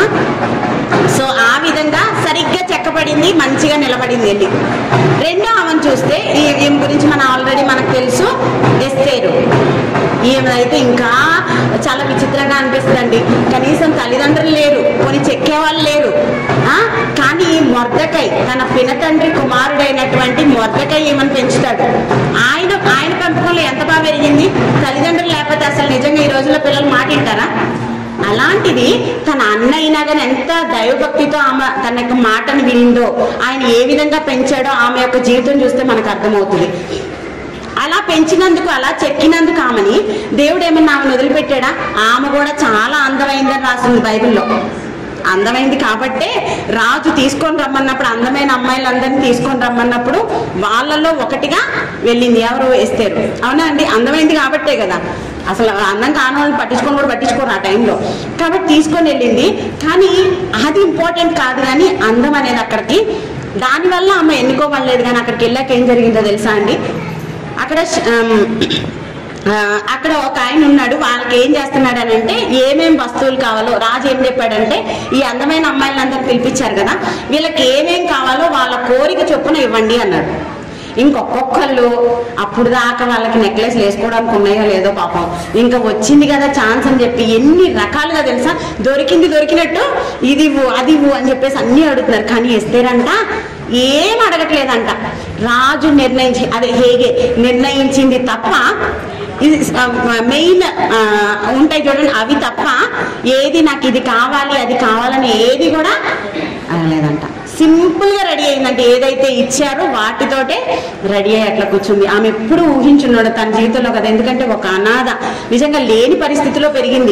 సో ఆ విధంగా సరిగ్గా చెక్కబడింది మంచిగా నిలబడింది వెళ్ళి రెండో ఆమెను చూస్తే ఈ ఈమె గురించి మనం ఆల్రెడీ మనకు తెలుసు ఎస్తేరు ఈమెదైతే ఇంకా చాలా విచిత్రంగా అనిపిస్తుందండి కనీసం తల్లిదండ్రులు లేరు కొన్ని చెక్కేవాళ్ళు లేరు ఆ? కానీ మొర్దకై తన పినతండ్రి కుమారుడైనటువంటి మొర్దకై ఈమెను పెంచుతాడు ఆయన ఆయన పెంపకంలో వంటలో ఎంత బాగా పెరిగింది తల్లిదండ్రులు లేకపోతే అసలు నిజంగా ఈ రోజుల్లో పిల్లలు మాట వింటారా అలాంటిది తన అన్న అయినా కానీ ఎంత దైవభక్తితో ఆమె తన యొక్క మాటను వినిందో ఆయన ఏ విధంగా పెంచాడో ఆమె యొక్క జీవితం చూస్తే మనకు అర్థమవుతుంది అలా పెంచినందుకు అలా చెక్కినందుకు ఆమెని దేవుడు ఏమన్నా ఆమెను వదిలిపెట్టాడా ఆమె కూడా చాలా అందమైందని రాసింది బైబిల్లో అందమైంది కాబట్టే రాజు తీసుకొని రమ్మన్నప్పుడు అందమైన అమ్మాయిలందరినీ తీసుకొని రమ్మన్నప్పుడు వాళ్ళలో ఒకటిగా వెళ్ళింది ఎవరు వేస్తారు అవునా అండి అందమైంది కాబట్టే కదా అసలు అందం కాని వాళ్ళని పట్టించుకొని కూడా పట్టించుకోరు ఆ టైంలో కాబట్టి తీసుకొని వెళ్ళింది కానీ అది ఇంపార్టెంట్ కాదు కానీ అందం అనేది అక్కడికి దానివల్ల ఆమె ఎన్నుకోవలేదు కానీ అక్కడికి వెళ్ళాక ఏం జరిగిందో తెలుసా అండి అక్కడ శ- ఆమ్, ఆ, అక్కడ ఒక ఆయన ఉన్నాడు వాళ్ళకి ఏం చేస్తున్నాడు అని అంటే ఏమేం వస్తువులు కావాలో రాజు ఏం చెప్పాడంటే ఈ అందమైన అమ్మాయిలందరినీ పిలిపించారు కదా వీళ్ళకి ఏమేం కావాలో వాళ్ళ కోరిక చొప్పున ఇవ్వండి అన్నాడు ఇంకొక్కొక్కళ్ళు అప్పుడు దాకా వాళ్ళకి నెక్లెస్ వేసుకోవడానికి ఉన్నాయో లేదో పాపం ఇంకా వచ్చింది కదా ఛాన్స్ అని చెప్పి ఎన్ని రకాలుగా తెలుసా దొరికింది దొరికినట్టు ఇది ఇవ్వు అది ఇవ్వు అని చెప్పేసి అన్నీ అడుగుతున్నారు కానీ ఎస్తేరంట ఏం అడగట్లేదంట రాజు నిర్ణయించి అదే హేగే నిర్ణయించింది తప్ప ఇది మెయిన్ ఉంటాయి చూడండి అవి తప్ప ఏది నాకు ఇది కావాలి అది కావాలని ఏది కూడా అనలేదంట సింపుల్ గా రెడీ అయిందంటే ఏదైతే ఇచ్చారో వాటితోటే రెడీ అయ్యి అట్లా కూర్చుంది ఆమె ఎప్పుడు ఊహించున్నాడు తన జీవితంలో కదా ఎందుకంటే ఒక అనాథ నిజంగా లేని పరిస్థితిలో పెరిగింది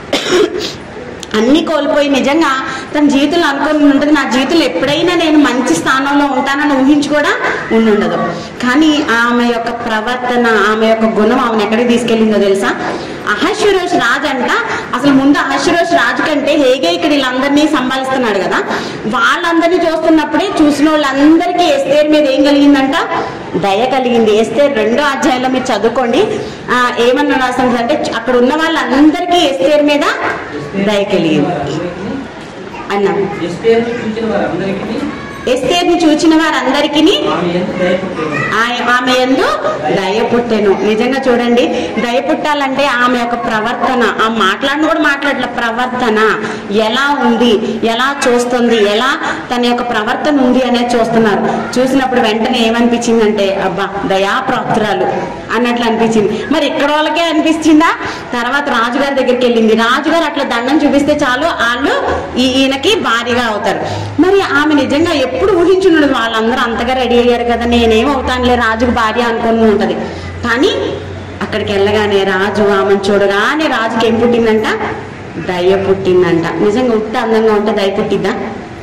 అన్ని కోల్పోయి నిజంగా తన జీవితంలో అనుకుని ఉంటుంది నా జీవితంలో ఎప్పుడైనా నేను మంచి స్థానంలో ఉంటానని ఊహించి కూడా ఉండుండదు కానీ ఆమె యొక్క ప్రవర్తన ఆమె యొక్క గుణం ఆమెను ఎక్కడికి తీసుకెళ్ళిందో తెలుసా అహశ్వరోష్ రాజు అంట అసలు ముందు అహశ్వరోష్ రాజు కంటే హేగే ఇక్కడ వీళ్ళందరినీ సంభాలిస్తున్నాడు కదా వాళ్ళందరినీ చూస్తున్నప్పుడే చూసిన వాళ్ళందరికీ ఎస్తేర్ మీద ఏం కలిగిందంట దయ కలిగింది ఎస్తేర్ రెండో అధ్యాయంలో మీరు చదువుకోండి ఆ, ఏమన్నా రాసింది అంటే అక్కడ ఉన్న వాళ్ళందరికీ ఎస్తేర్ మీద దయ కలిగింది అన్నాం ఎస్తేరును చూచిన వారందరికీ ఎస్తేర్ని చూచిన వారందరికీ ఆమె ఎంత దయపుట్టేను ఆయ- ఆమె ఎందు దయ పుట్టెను నిజంగా చూడండి దయ పుట్టాలంటే ఆమె యొక్క ప్రవర్తన ఆ మాట్లాడిన కూడా మాట్లాడలే ప్రవర్తన ఎలా ఉంది ఎలా చూస్తుంది ఎలా తన యొక్క ప్రవర్తన ఉంది అనేది చూస్తున్నారు చూసినప్పుడు వెంటనే ఏమనిపించిందంటే అబ్బా దయాప్రాప్తురాలు అన్నట్లు అనిపించింది మరి ఇక్కడ వాళ్ళకే అనిపించిందా తర్వాత రాజుగారి దగ్గరికి వెళ్ళింది రాజుగారు అట్లా దండం చూపిస్తే చాలు వాళ్ళు ఈ- ఈయనకి భారీగా అవుతారు మరి ఆమె నిజంగా ఎప్పుడు ఊహించున్నది వాళ్ళందరూ అంతగా రెడీ అయ్యారు కదా నేనేం అవుతానులే రాజుకు భార్య అనుకుని ఉంటది కానీ అక్కడికి వెళ్ళగానే రాజు ఆమెను చూడగానే రాజుకి ఏం పుట్టిందంట దయ పుట్టిందంట నిజంగా ఉట్టి అందంగా ఉంటే దయ పుట్టిద్దా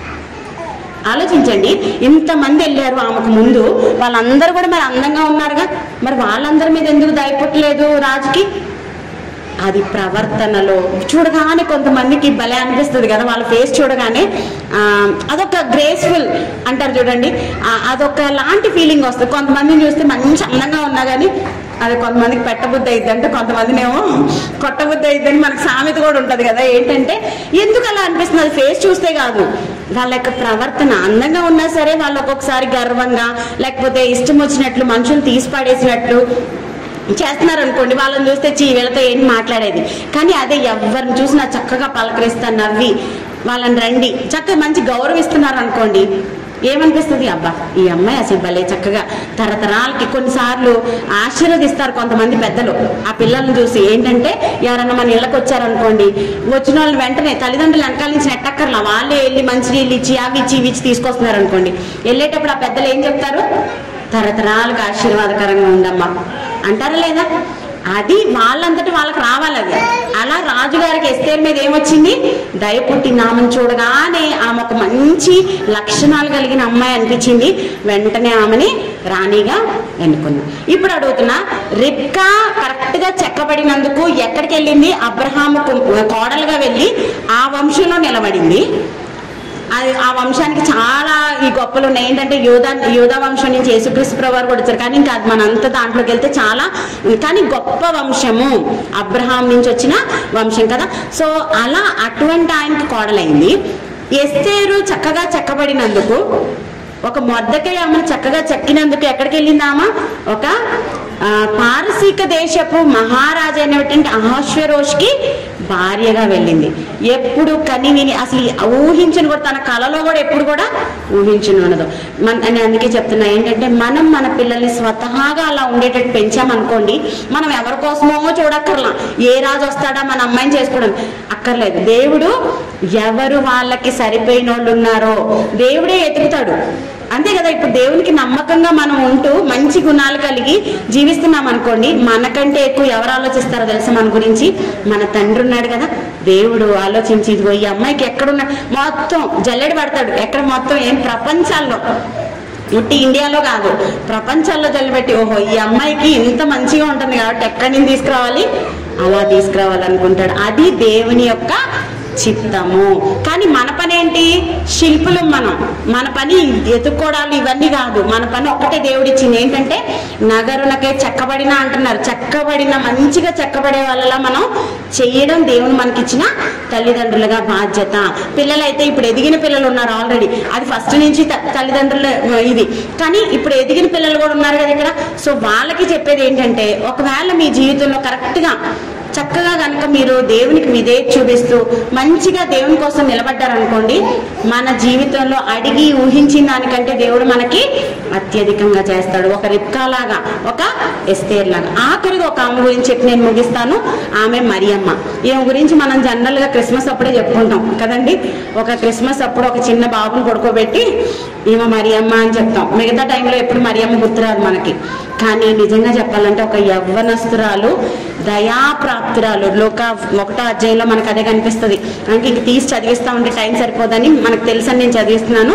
ఆలోచించండి ఇంతమంది వెళ్ళారు ఆమెకు ముందు వాళ్ళందరూ కూడా మరి అందంగా ఉన్నారుగా మరి వాళ్ళందరి మీద ఎందుకు దయపుట్టలేదు రాజుకి అది ప్రవర్తనలో చూడగానే కొంతమందికి భలే అనిపిస్తుంది కదా వాళ్ళ ఫేస్ చూడగానే ఆ, అదొక గ్రేస్ఫుల్ అంటారు చూడండి ఆ, అదొక లాంటి ఫీలింగ్ వస్తుంది కొంతమందిని చూస్తే మంచి అందంగా ఉన్నా కానీ అది కొంతమందికి పెట్టబుద్ధి అయింది అంటే కొంతమందినేమో కొట్టబుద్ధి అయిందని మనకు సామెత కూడా ఉంటుంది కదా ఏంటంటే ఎందుకు అలా అనిపిస్తుంది అది ఫేస్ చూస్తే కాదు వాళ్ళ యొక్క ప్రవర్తన అందంగా ఉన్నా సరే వాళ్ళు ఒక్కొక్కసారి గర్వంగా లేకపోతే ఇష్టం వచ్చినట్లు మనుషులు తీసి పడేసినట్లు చేస్తున్నారు అనుకోండి వాళ్ళని చూస్తే చీ వీళ్ళతో ఏంటి మాట్లాడేది కానీ అదే ఎవరిని చూసినా చక్కగా పలకరిస్తా నవ్వి వాళ్ళని రండి చక్కగా మంచి గౌరవిస్తున్నారు అనుకోండి ఏమనిపిస్తుంది అబ్బా ఈ అమ్మాయి అసలు భలే చక్కగా తరతరాలకి కొన్నిసార్లు ఆశీర్వదిస్తారు కొంతమంది పెద్దలు ఆ పిల్లల్ని చూసి ఏంటంటే ఎవరన్నా మన ఇళ్ళకి వచ్చారనుకోండి వచ్చిన వాళ్ళని వెంటనే తల్లిదండ్రులు వెనకాల నుంచి నెట్టక్కర్లా వాళ్ళే వెళ్ళి మంచినీళ్ళు ఇచ్చి అవి ఇచ్చి ఇవి ఇచ్చి తీసుకొస్తున్నారు అనుకోండి వెళ్ళేటప్పుడు ఆ పెద్దలు ఏం చెప్తారు తరతరాలకు ఆశీర్వాదకరంగా ఉండమ్మా అంటారా లేదా అది వాళ్ళంతటి వాళ్ళకి రావాలి అది అలా రాజుగారికి ఎస్తేర్ మీద ఏమొచ్చింది దయ పుట్టింది ఆమెను చూడగానే ఆమె ఒక మంచి లక్షణాలు కలిగిన అమ్మాయి అనిపించింది వెంటనే ఆమెని రాణిగా ఎన్నుకుంది ఇప్పుడు అడుగుతున్నా రిబ్కా కరెక్ట్ గా చెక్కబడినందుకు ఎక్కడికి వెళ్ళింది అబ్రహాము కోడలుగా వెళ్ళి ఆ వంశంలో నిలబడింది అది ఆ వంశానికి చాలా ఈ గొప్పలు ఉన్నాయి ఏంటంటే యోధా యోధా వంశం నుంచి యేసుక్రీస్తు ప్రభు కూడా వచ్చారు కానీ ఇంకా అది మనంతా దాంట్లోకి వెళ్తే చాలా ఉంది. కానీ గొప్ప వంశము అబ్రహాం నుంచి వచ్చిన వంశం కదా సో అలా అటువంటి ఆయనకి కోడలైంది ఎస్తేరు చక్కగా చెక్కబడినందుకు ఒక మొద్దకై ఆమెను చక్కగా చెక్కినందుకు ఎక్కడికి వెళ్ళింది ఆమె ఒక ఆ, పారసీక దేశపు మహారాజు అయినటువంటి అహశ్వరోష్కి భార్యగా వెళ్ళింది ఎప్పుడు కని విని అసలు ఊహించను కూడా తన కళలో కూడా ఎప్పుడు కూడా ఊహించను ఉండదు మన నేను అందుకే చెప్తున్నా ఏంటంటే మనం మన పిల్లల్ని స్వతహాగా అలా ఉండేటట్టు పెంచామనుకోండి మనం ఎవరి కోసమో చూడక్కర్లా ఏ రాజు వస్తాడా మన అమ్మాయిని చేసుకోవడం అక్కర్లేదు దేవుడు ఎవరు వాళ్ళకి సరిపోయిన వాళ్ళు ఉన్నారో దేవుడే ఎతుకుతాడు అంతే కదా ఇప్పుడు దేవునికి నమ్మకంగా మనం ఉంటూ మంచి గుణాలు కలిగి జీవిస్తున్నాం అనుకోండి మనకంటే ఎక్కువ ఎవరు ఆలోచిస్తారో తెలుసా మన గురించి మన తండ్రి ఉన్నాడు కదా దేవుడు ఆలోచించి ఇదిగో ఈ అమ్మాయికి ఎక్కడున్నా మొత్తం జల్లెడ పడతాడు ఎక్కడ మొత్తం ఏం ప్రపంచాల్లో ఉట్టి ఇండియాలో కాదు ప్రపంచాల్లో జల్లిపెట్టి ఓహో ఈ అమ్మాయికి ఇంత మంచిగా ఉంటుంది కాబట్టి ఎక్కడి నుంచి తీసుకురావాలి అలా తీసుకురావాలనుకుంటాడు అది దేవుని యొక్క చిత్తము కానీ మన పని ఏంటి శిల్పులు మనం మన పని ఎత్తుక్కోవడాలు ఇవన్నీ కాదు మన పని ఒక్కటే దేవుడిచ్చింది ఏంటంటే నగరునకే చెక్కబడిన అంటున్నారు చెక్కబడిన మంచిగా చెక్కబడే వాళ్ళలా మనం చేయడం దేవుని మనకిచ్చిన తల్లిదండ్రులుగా బాధ్యత పిల్లలైతే ఇప్పుడు ఎదిగిన పిల్లలు ఉన్నారు ఆల్రెడీ అది ఫస్ట్ నుంచి త- తల్లిదండ్రుల ఇది కానీ ఇప్పుడు ఎదిగిన పిల్లలు కూడా ఉన్నారు కదా ఇక్కడ సో వాళ్ళకి చెప్పేది ఏంటంటే ఒకవేళ మీ జీవితంలో కరెక్ట్గా చక్కగా కనుక మీరు దేవునికి విధేయ చూపిస్తూ మంచిగా దేవుని కోసం నిలబడ్డారనుకోండి మన జీవితంలో అడిగి ఊహించిన దానికంటే దేవుడు మనకి అత్యధికంగా చేస్తాడు ఒక రిప్కాలాగా ఒక ఎస్తేర్ లాగా ఆఖరిగా ఒక ఆమె గురించి చెప్పి నేను ముగిస్తాను ఆమె మరియమ్మ ఈమె గురించి మనం జనరల్ గా క్రిస్మస్ అప్పుడే చెప్పుకుంటాం కదండి ఒక క్రిస్మస్ అప్పుడు ఒక చిన్న బాబుని పడుకోబెట్టి ఈమె మరియమ్మ అని చెప్తాం మిగతా టైంలో ఎప్పుడు మరియమ్మ గుర్తురాదు మనకి కానీ నిజంగా చెప్పాలంటే ఒక యవ్వనస్తురాలు దయాప్రాప్తురాలు లోక ఒకటో అధ్యాయంలో మనకు అదే కనిపిస్తుంది అంటే ఇంక తీసి చదివిస్తా ఉంటే టైం సరిపోదని మనకు తెలుసని నేను చదివిస్తున్నాను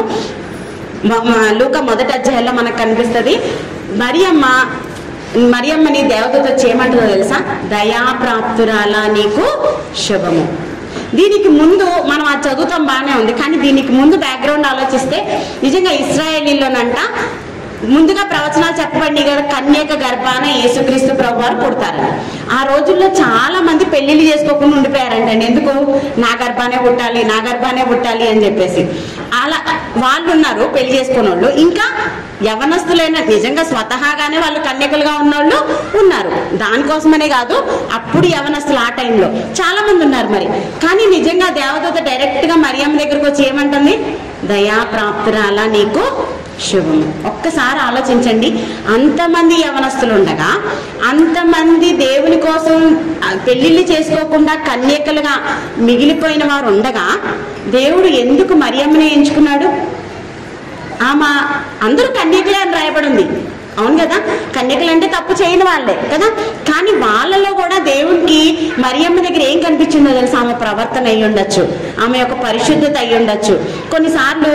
మ- మ- లూక మొదటి అధ్యాయంలో మనకు కనిపిస్తుంది మరియమ్మ మరియమ్మని దేవతతో వచ్చి ఏమంటుందో తెలుసా దయాప్రాప్తురాల నీకు శుభము దీనికి ముందు మనం అది చదువుతాం బాగానే ఉంది కానీ దీనికి ముందు బ్యాక్గ్రౌండ్ ఆలోచిస్తే నిజంగా ఇస్రాయేలీలోనంట ముందుగా ప్రవచనాలు చెప్పండి కదా కన్యక గర్భాన యేసుక్రీస్తు ప్రభు వారు పుడతారని ఆ రోజుల్లో చాలా మంది పెళ్లిళ్ళు చేసుకోకుండా ఉండిపోయారంటండి ఎందుకు నా గర్భానే పుట్టాలి నా గర్భానే పుట్టాలి అని చెప్పేసి అలా వాళ్ళు ఉన్నారు పెళ్లి చేసుకున్న వాళ్ళు ఇంకా యవనస్తులైన నిజంగా స్వతహాగానే వాళ్ళు కన్యకలుగా ఉన్నోళ్ళు ఉన్నారు దానికోసమనే కాదు అప్పుడు యవనస్తులు ఆ టైంలో చాలా మంది ఉన్నారు మరి కానీ నిజంగా దేవదూత డైరెక్ట్ గా మరియమ్మ దగ్గరకు వచ్చి ఏమంటుంది దయా ప్రాప్తురాలా నీకు శుభము ఒక్కసారి ఆలోచించండి అంతమంది యవనస్తులు ఉండగా అంతమంది దేవుని కోసం ఆ, పెళ్లిళ్ళు చేసుకోకుండా కన్యకలుగా మిగిలిపోయిన వారు ఉండగా దేవుడు ఎందుకు మరియమ్మనే ఎంచుకున్నాడు ఆమె అందరూ కన్యకలే అని రాయబడి ఉంది అవును కదా కన్యకలు అంటే తప్పు చేయని వాళ్ళే కదా కానీ వాళ్ళలో కూడా దేవునికి మరియమ్మ దగ్గర ఏం కనిపించిందో తెలుసా ఆమె ప్రవర్తన అయి ఉండొచ్చు ఆమె యొక్క పరిశుద్ధత అయి ఉండొచ్చు కొన్నిసార్లు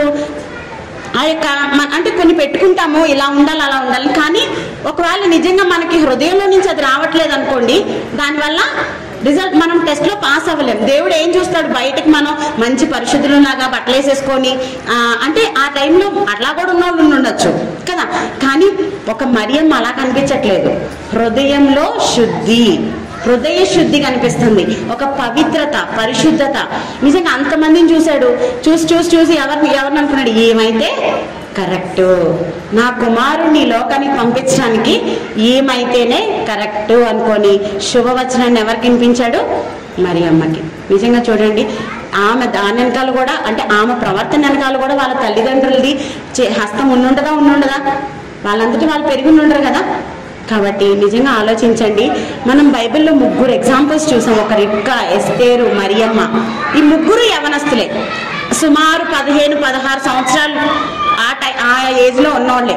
ఆ యొక్క మ- అంటే కొన్ని పెట్టుకుంటాము ఇలా ఉండాలి అలా ఉండాలి కానీ ఒకవేళ నిజంగా మనకి హృదయంలో నుంచి అది రావట్లేదు అనుకోండి దానివల్ల రిజల్ట్ మనం టెస్ట్ లో పాస్ అవ్వలేం దేవుడు ఏం చూస్తాడు బయటకు మనం మంచి పరిశుద్ధులలాగా బట్టలు వేసేసుకొని ఆ, అంటే ఆ టైంలో అట్లా కూడా ఉన్న వాళ్ళు ఉండొచ్చు కదా కానీ ఒక మరియం అలా కనిపించట్లేదు హృదయంలో శుద్ధి హృదయ శుద్ధి కనిపిస్తుంది ఒక పవిత్రత పరిశుద్ధత నిజంగా అంతమందిని చూశాడు చూసి చూసి చూసి ఎవరిని ఎవరిని అనుకున్నాడు ఏమైతే కరెక్ట్ నా కుమారుణ్ణి ఈ లోకానికి పంపించడానికి ఏమైతేనే కరెక్ట్ అనుకొని శుభవచనాన్ని ఎవరికి వినిపించాడు మరి అమ్మకి నిజంగా చూడండి ఆమె దాని వెనకాల కూడా అంటే ఆమె ప్రవర్తన వెనకాల కూడా వాళ్ళ తల్లిదండ్రులది చే- హస్తం ఉండుండదా ఉండుండదా వాళ్ళంతటి వాళ్ళు పెరిగి ఉండరు కదా కాబట్టి నిజంగా ఆలోచించండి మనం బైబిల్లో ముగ్గురు ఎగ్జాంపుల్స్ చూసాం ఒక రిక్క ఎస్తేరు మరియమ్మ ఈ ముగ్గురు యవనస్తులే సుమారు పదిహేను పదహారు సంవత్సరాలు ఆ టై ఆ ఏజ్లో ఉన్నోళ్ళే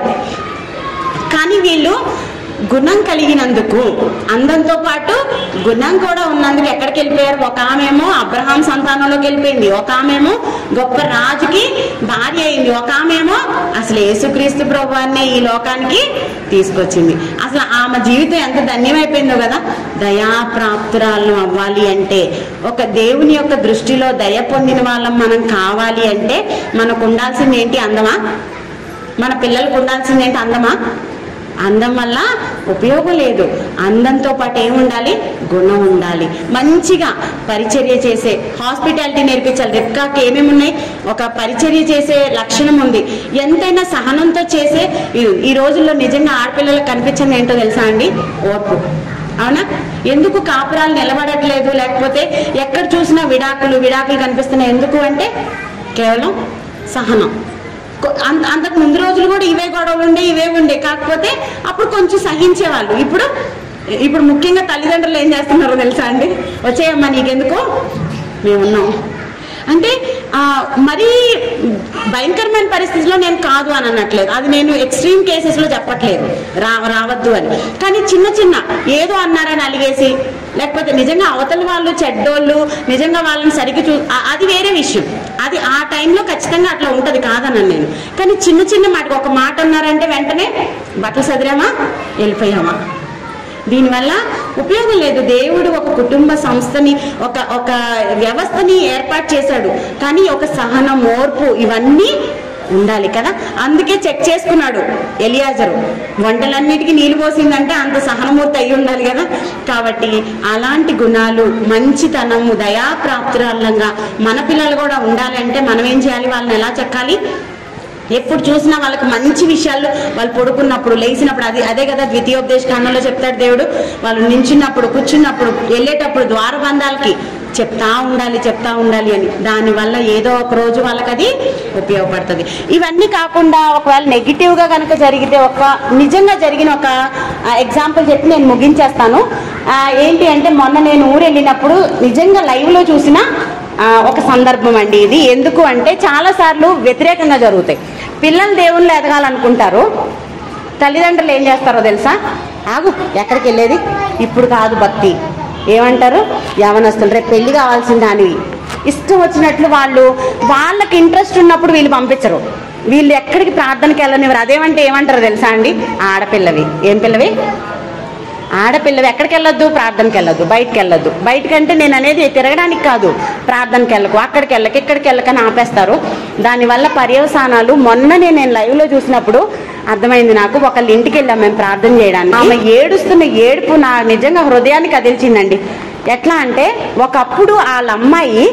కానీ వీళ్ళు గుణం కలిగినందుకు అందంతో పాటు గుణం కూడా ఉన్నందుకు ఎక్కడికి వెళ్ళిపోయారు ఒక ఆమెమో అబ్రహాం సంతానంలోకి వెళ్ళిపోయింది ఒక ఆమెమో గొప్ప రాజుకి భార్య అయింది ఒక ఆమెమో అసలు యేసుక్రీస్తు ప్రభువాన్నే ఈ లోకానికి తీసుకొచ్చింది అసలు ఆమె జీవితం ఎంత ధన్యమైపోయిందో కదా దయాప్రాప్తురాలను అవ్వాలి అంటే ఒక దేవుని యొక్క దృష్టిలో దయ పొందిన వాళ్ళం మనం కావాలి అంటే మనకు ఉండాల్సింది ఏంటి అందమా మన పిల్లలకు ఉండాల్సింది ఏంటి అందమా అందం వల్ల ఉపయోగం లేదు అందంతో పాటు ఏముండాలి గుణం ఉండాలి మంచిగా పరిచర్య చేసే హాస్పిటాలిటీ నేర్పించాలి రెప్కాకి ఏమేమి ఉన్నాయి ఒక పరిచర్య చేసే లక్షణం ఉంది ఎంతైనా సహనంతో చేసే ఈ- ఈ రోజుల్లో నిజంగా ఆడపిల్లలకు కనిపించింది ఏంటో తెలుసా అండి ఓర్పు అవునా ఎందుకు కాపురాలు నిలబడట్లేదు లేకపోతే ఎక్కడ చూసినా విడాకులు విడాకులు కనిపిస్తున్నాయి ఎందుకు అంటే కేవలం సహనం కొ- అంత అంతకు ముందు రోజులు కూడా ఇవే గొడవలు ఉండే ఇవే ఉండే కాకపోతే అప్పుడు కొంచెం సహించేవాళ్ళు ఇప్పుడు ఇప్పుడు ముఖ్యంగా తల్లిదండ్రులు ఏం చేస్తున్నారో తెలుసా అండి వచ్చేయమ్మా నీకెందుకు మేమున్నాం అంటే ఆ, మరీ భయంకరమైన పరిస్థితిలో నేను కాదు అని అనట్లేదు అది నేను ఎక్స్ట్రీమ్ కేసెస్లో చెప్పట్లేదు రా రావద్దు అని కానీ చిన్న చిన్న ఏదో అన్నారని అలిగేసి లేకపోతే నిజంగా అవతల వాళ్ళు చెడ్డోళ్ళు నిజంగా వాళ్ళని సరిగ్గా చూ ఆ- అది వేరే విషయం అది ఆ టైంలో ఖచ్చితంగా అట్లా ఉంటుంది కాదన్నాను నేను కానీ చిన్న చిన్న మాట ఒక మాట అన్నారంటే వెంటనే బట్టలు సదిరామా వెళ్ళిపోయామా దీనివల్ల ఉపయోగం లేదు దేవుడు ఒక కుటుంబ సంస్థని ఒక ఒక వ్యవస్థని ఏర్పాటు చేశాడు కానీ ఒక సహనం ఓర్పు ఇవన్నీ ఉండాలి కదా అందుకే చెక్ చేసుకున్నాడు ఎలియాజరు వంటలన్నిటికీ నీళ్ళు పోసిందంటే అంత సహనమూర్తి అయి ఉండాలి కదా కాబట్టి అలాంటి గుణాలు మంచితనము దయాప్రాప్తురాలంగా మన పిల్లలు కూడా ఉండాలంటే మనం ఏం చేయాలి వాళ్ళని ఎలా చెక్కాలి ఎప్పుడు చూసినా వాళ్ళకి మంచి విషయాలు వాళ్ళు పడుకున్నప్పుడు లేచినప్పుడు అది అదే కదా ద్వితీయోపదేశ కాండంలో చెప్తాడు దేవుడు వాళ్ళు నించున్నప్పుడు కూర్చున్నప్పుడు వెళ్ళేటప్పుడు ద్వారబంధాలకి చెప్తా ఉండాలి చెప్తా ఉండాలి అని దానివల్ల ఏదో ఒక రోజు వాళ్ళకి అది ఉపయోగపడుతుంది ఇవన్నీ కాకుండా ఒకవేళ నెగిటివ్గా కనుక జరిగితే ఒక నిజంగా జరిగిన ఒక ఎగ్జాంపుల్ చెప్పి నేను ముగించేస్తాను ఆ, ఏంటి అంటే మొన్న నేను ఊరు వెళ్ళినప్పుడు నిజంగా లైవ్లో చూసిన ఆ, ఒక సందర్భం అండి ఇది ఎందుకు అంటే చాలా సార్లు వ్యతిరేకంగా జరుగుతాయి పిల్లలు దేవుళ్ళు ఎదగాలనుకుంటారు తల్లిదండ్రులు ఏం చేస్తారో తెలుసా ఆగు ఎక్కడికి వెళ్ళేది ఇప్పుడు కాదు భక్తి ఏమంటారు యవనస్తులు రేపు పెళ్లి కావాల్సిన దానివి ఇష్టం వచ్చినట్లు వాళ్ళు వాళ్ళకి ఇంట్రెస్ట్ ఉన్నప్పుడు వీళ్ళు పంపించరు వీళ్ళు ఎక్కడికి ప్రార్థనకి వెళ్ళనివ్వరు అదేమంటే ఏమంటారు తెలుసా అండి ఆడపిల్లవి ఏం పిల్లవి ఆడపిల్లవి ఎక్కడికి వెళ్ళొద్దు ప్రార్థనకి వెళ్ళొద్దు బయటకు వెళ్ళొద్దు బయటకంటే నేను అనేది తిరగడానికి కాదు ప్రార్థనకి వెళ్ళకు అక్కడికి వెళ్ళక ఇక్కడికి వెళ్ళకని ఆపేస్తారు దానివల్ల పర్యవసానాలు మొన్ననే నేను లైవ్లో చూసినప్పుడు అర్థమైంది నాకు ఒకళ్ళ ఇంటికి వెళ్ళాం మేము ప్రార్థన చేయడానికి ఆమె ఏడుస్తున్న ఏడుపు నా నిజంగా హృదయాన్ని కదిల్చిందండి ఎట్లా అంటే ఒకప్పుడు వాళ్ళ అమ్మాయి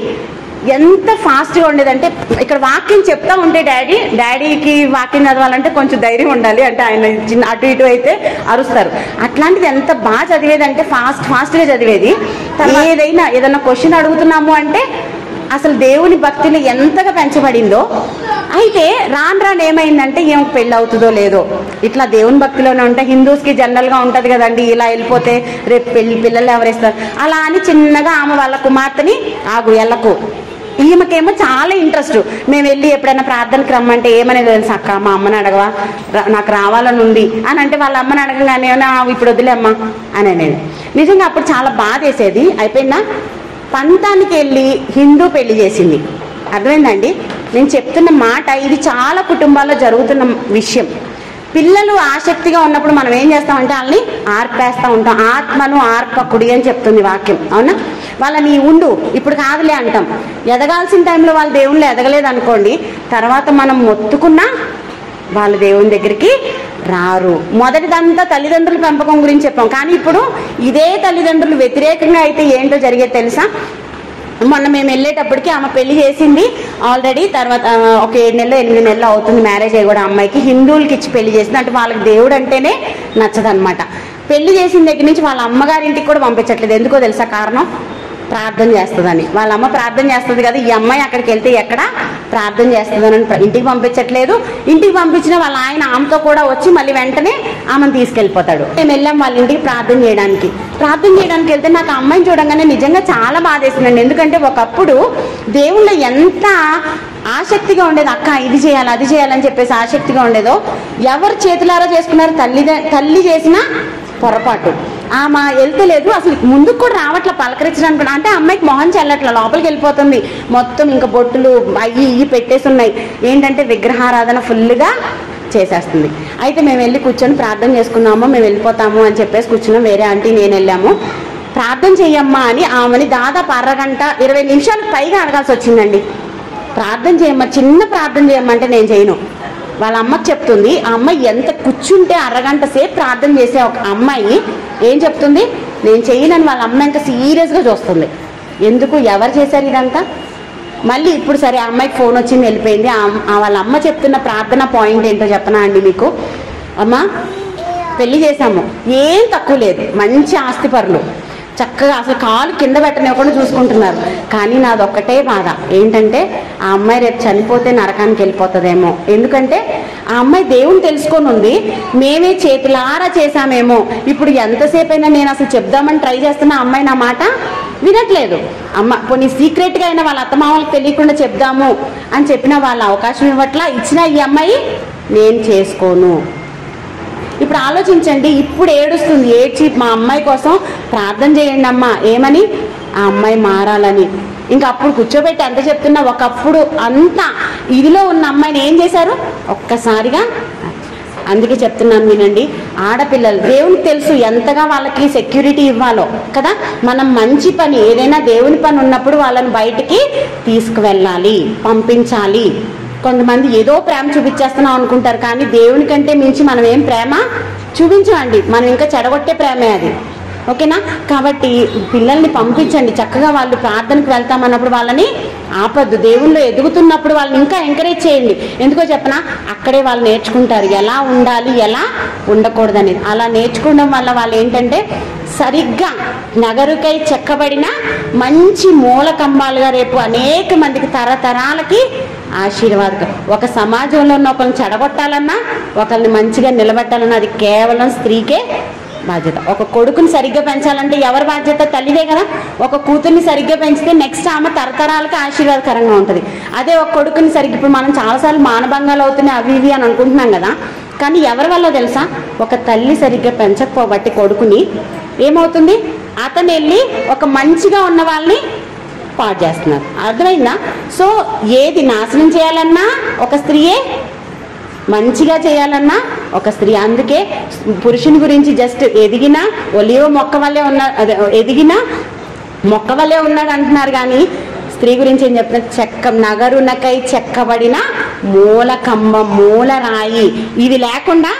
ఎంత ఫాస్ట్గా ఉండేదంటే ఇక్కడ వాక్యం చెప్తా ఉంటే డాడీ డాడీకి వాక్యం చదవాలంటే కొంచెం ధైర్యం ఉండాలి అంటే ఆయన చిన్న అటు ఇటు అయితే అరుస్తారు అట్లాంటిది ఎంత బాగా చదివేది అంటే ఫాస్ట్ ఫాస్ట్గా చదివేది ఏదైనా ఏదైనా క్వశ్చన్ అడుగుతున్నాము అంటే అసలు దేవుని భక్తిని ఎంతగా పెంచబడిందో అయితే రాను రాను ఏమైందంటే ఏం పెళ్ళి అవుతుందో లేదో ఇట్లా దేవుని భక్తిలోనే ఉంటే హిందూస్కి జనరల్గా ఉంటుంది కదండి ఇలా వెళ్ళిపోతే రేపు పెళ్లి పిల్లలు ఎవరిస్తారు అలా అని చిన్నగా ఆమె వాళ్ళ కుమార్తెని ఆగు ఎల్లకు ఈమెకేమో చాలా ఇంట్రెస్ట్ మేము వెళ్ళి ఎప్పుడైనా ప్రార్థనకి రమ్మంటే ఏమనేది తెలుసు అక్క మా అమ్మని అడగవా రా- నాకు రావాలని ఉంది అని అంటే వాళ్ళ అమ్మని అడగగానే "ఆ, ఇప్పుడు వదిలే అమ్మా అని అనేది నిజంగా అప్పుడు చాలా బాధ వేసేది అయిపోయిందా పంతానికి వెళ్ళి హిందూ పెళ్లి చేసింది అర్థమైందండి నేను చెప్తున్న మాట ఇది చాలా కుటుంబాల్లో జరుగుతున్న విషయం పిల్లలు ఆసక్తిగా ఉన్నప్పుడు మనం ఏం చేస్తామంటే వాళ్ళని ఆర్పేస్తూ ఉంటాం ఆత్మను ఆర్పకుడి అని చెప్తుంది వాక్యం అవునా వాళ్ళని ఉండు ఇప్పుడు కాదులే అంటాం ఎదగాల్సిన టైంలో వాళ్ళు దేవుళ్ళు ఎదగలేదు అనుకోండి తర్వాత మనం మొత్తుకున్నా వాళ్ళు దేవుని దగ్గరికి రారు మొదటిదంతా తల్లిదండ్రుల పెంపకం గురించి చెప్పాం కానీ ఇప్పుడు ఇదే తల్లిదండ్రులు వ్యతిరేకంగా అయితే ఏంటో జరిగేది తెలుసా మొన్న మేము వెళ్ళేటప్పటికి ఆమె పెళ్లి చేసింది ఆల్రెడీ తర్వాత ఆ, ఒక ఏడు నెలలు ఎనిమిది నెలలు అవుతుంది మ్యారేజ్ అయ్యి కూడా అమ్మాయికి హిందువులకి ఇచ్చి పెళ్లి చేసింది అంటే వాళ్ళకి దేవుడు అంటేనే నచ్చదనమాట పెళ్లి చేసిన దగ్గర నుంచి వాళ్ళ అమ్మగారింటికి కూడా పంపించట్లేదు ఎందుకో తెలుసా కారణం ప్రార్థన చేస్తుందని వాళ్ళ అమ్మ ప్రార్థన చేస్తుంది కదా ఈ అమ్మాయి అక్కడికి వెళ్తే ఎక్కడ ప్రార్థన చేస్తుందని ఇంటికి పంపించట్లేదు ఇంటికి పంపించిన వాళ్ళ ఆయన ఆమెతో కూడా వచ్చి మళ్ళీ వెంటనే ఆమెను తీసుకెళ్ళిపోతాడు మేము వెళ్ళాం వాళ్ళ ఇంటికి ప్రార్థన చేయడానికి ప్రార్థన చేయడానికి వెళ్తే నాకు ఆ అమ్మాయిని చూడంగానే నిజంగా చాలా బాధేసిందండి ఎందుకంటే ఒకప్పుడు దేవుళ్ళ ఎంత ఆసక్తిగా ఉండేది అక్క ఇది చేయాలి అది చేయాలని చెప్పేసి ఆసక్తిగా ఉండేదో ఎవరు చేతులారా చేసుకున్నారు తల్లి తల్లి చేసిన పొరపాటు ఆమె వెళ్తలేదు అసలు ముందుకు కూడా రావట్లే పలకరించడానికి కూడా అంటే అమ్మాయికి మొహం చెల్లట్ల లోపలికి వెళ్ళిపోతుంది మొత్తం ఇంకా బొట్టులు అయ్యి ఇవి పెట్టేసి ఉన్నాయి ఏంటంటే విగ్రహారాధన ఫుల్గా చేసేస్తుంది అయితే మేము వెళ్ళి కూర్చొని ప్రార్థన చేసుకున్నాము మేము వెళ్ళిపోతాము అని చెప్పేసి కూర్చున్నాం వేరే ఆంటీ నేను వెళ్ళాము ప్రార్థన చెయ్యమ్మా అని ఆమెని దాదాపు అరగంట ఇరవై నిమిషాలకు పైగా అడగాల్సి వచ్చిందండి ప్రార్థన చేయమ్మా చిన్న ప్రార్థన చేయమంటే నేను చేయను వాళ్ళ అమ్మకి చెప్తుంది ఆ అమ్మాయి ఎంత కూర్చుంటే అరగంట సేపు ప్రార్థన చేసే ఒక అమ్మాయి ఏం చెప్తుంది నేను చేయనని వాళ్ళ అమ్మ ఇంకా సీరియస్గా చూస్తుంది ఎందుకు ఎవరు చేశారు ఇదంతా మళ్ళీ ఇప్పుడు సరే ఆ అమ్మాయికి ఫోన్ వచ్చింది వెళ్ళిపోయింది ఆ అమ్మ- ఆ వాళ్ళ అమ్మ చెప్తున్న ప్రార్థన పాయింట్ ఏంటో చెప్పనా అండి మీకు అమ్మా పెళ్లి చేశాము ఏం తక్కువ లేదు మంచి ఆస్తిపరులు చక్కగా అసలు కాలు కింద పెట్టనివ్వకుండా చూసుకుంటున్నారు కానీ నాది ఒక్కటే బాధ ఏంటంటే ఆ అమ్మాయి రేపు చనిపోతే నరకానికి వెళ్ళిపోతుందేమో ఎందుకంటే ఆ అమ్మాయి దేవుని తెలుసుకొని ఉంది మేమే చేతులారా చేశామేమో ఇప్పుడు ఎంతసేపు అయినా నేను అసలు చెప్దామని ట్రై చేస్తున్న ఆ అమ్మాయి నా మాట వినట్లేదు అమ్మ కొన్ని సీక్రెట్గా అయినా వాళ్ళ అత్తమామలకు తెలియకుండా చెప్దాము అని చెప్పిన వాళ్ళ అవకాశం ఇవ్వట్లా ఇచ్చిన ఈ అమ్మాయి నేను చేసుకోను ఇప్పుడు ఆలోచించండి ఇప్పుడు ఏడుస్తుంది ఏడ్చి మా అమ్మాయి కోసం ప్రార్థన చేయండి అమ్మా ఏమని ఆ అమ్మాయి మారాలని ఇంకా అప్పుడు కూర్చోబెట్టి ఎంత చెప్తున్నా ఒకప్పుడు అంత ఇదిలో ఉన్న అమ్మాయిని ఏం చేశారు ఒక్కసారిగా అందుకే చెప్తున్నాను వినండి ఆడపిల్లలు దేవునికి తెలుసు ఎంతగా వాళ్ళకి సెక్యూరిటీ ఇవ్వాలో కదా మనం మంచి పని ఏదైనా దేవుని పని ఉన్నప్పుడు వాళ్ళని బయటికి తీసుకువెళ్ళాలి పంపించాలి కొంతమంది ఏదో ప్రేమ చూపించేస్తున్నాం అనుకుంటారు కానీ దేవుని కంటే మించి మనం ఏం ప్రేమ చూపించమండి మనం ఇంకా చెడగొట్టే ప్రేమే అది ఓకేనా కాబట్టి పిల్లల్ని పంపించండి చక్కగా వాళ్ళు ప్రార్థనకు వెళ్తామన్నప్పుడు వాళ్ళని ఆపద్దు దేవుళ్ళు ఎదుగుతున్నప్పుడు వాళ్ళని ఇంకా ఎంకరేజ్ చేయండి ఎందుకో చెప్పనా అక్కడే వాళ్ళు నేర్చుకుంటారు ఎలా ఉండాలి ఎలా ఉండకూడదని అలా నేర్చుకోవడం వల్ల వాళ్ళు ఏంటంటే సరిగ్గా నగరుకై చెక్కబడిన మంచి మూల కంబాలుగా రేపు అనేక మందికి తరతరాలకి ఆశీర్వాదం ఒక సమాజంలో ఉన్న ఒకరిని చెడగొట్టాలన్నా ఒకరిని మంచిగా నిలబెట్టాలన్నా అది కేవలం స్త్రీకే బాధ్యత ఒక కొడుకుని సరిగ్గా పెంచాలంటే ఎవరి బాధ్యత తల్లిదే కదా ఒక కూతుర్ని సరిగ్గా పెంచితే నెక్స్ట్ ఆమె తరతరాలకి ఆశీర్వాదకరంగా ఉంటుంది అదే ఒక కొడుకుని సరిగ్గా ఇప్పుడు మనం చాలాసార్లు మానభంగాలు అవుతున్నాయి అవి ఇవి అని అనుకుంటున్నాం కదా కానీ ఎవరి వల్ల తెలుసా ఒక తల్లి సరిగ్గా పెంచకపోబట్టి కొడుకుని ఏమవుతుంది అతను వెళ్ళి ఒక మంచిగా ఉన్న వాళ్ళని పాడు చేస్తున్నారు అర్థమైందా సో ఏది నాశనం చేయాలన్నా ఒక స్త్రీయే మంచిగా చేయాలన్నా ఒక స్త్రీ అందుకే పురుషుని గురించి జస్ట్ ఎదిగిన ఒలివ మొక్క వల్లే ఉన్న అదే ఎదిగిన మొక్క వల్లే ఉన్నాడు అంటున్నారు కానీ స్త్రీ గురించి ఏం చెప్తున్నారు చెక్క నగరునకై చెక్కబడిన మూల కంబ మూల రాయి ఇది లేకుండా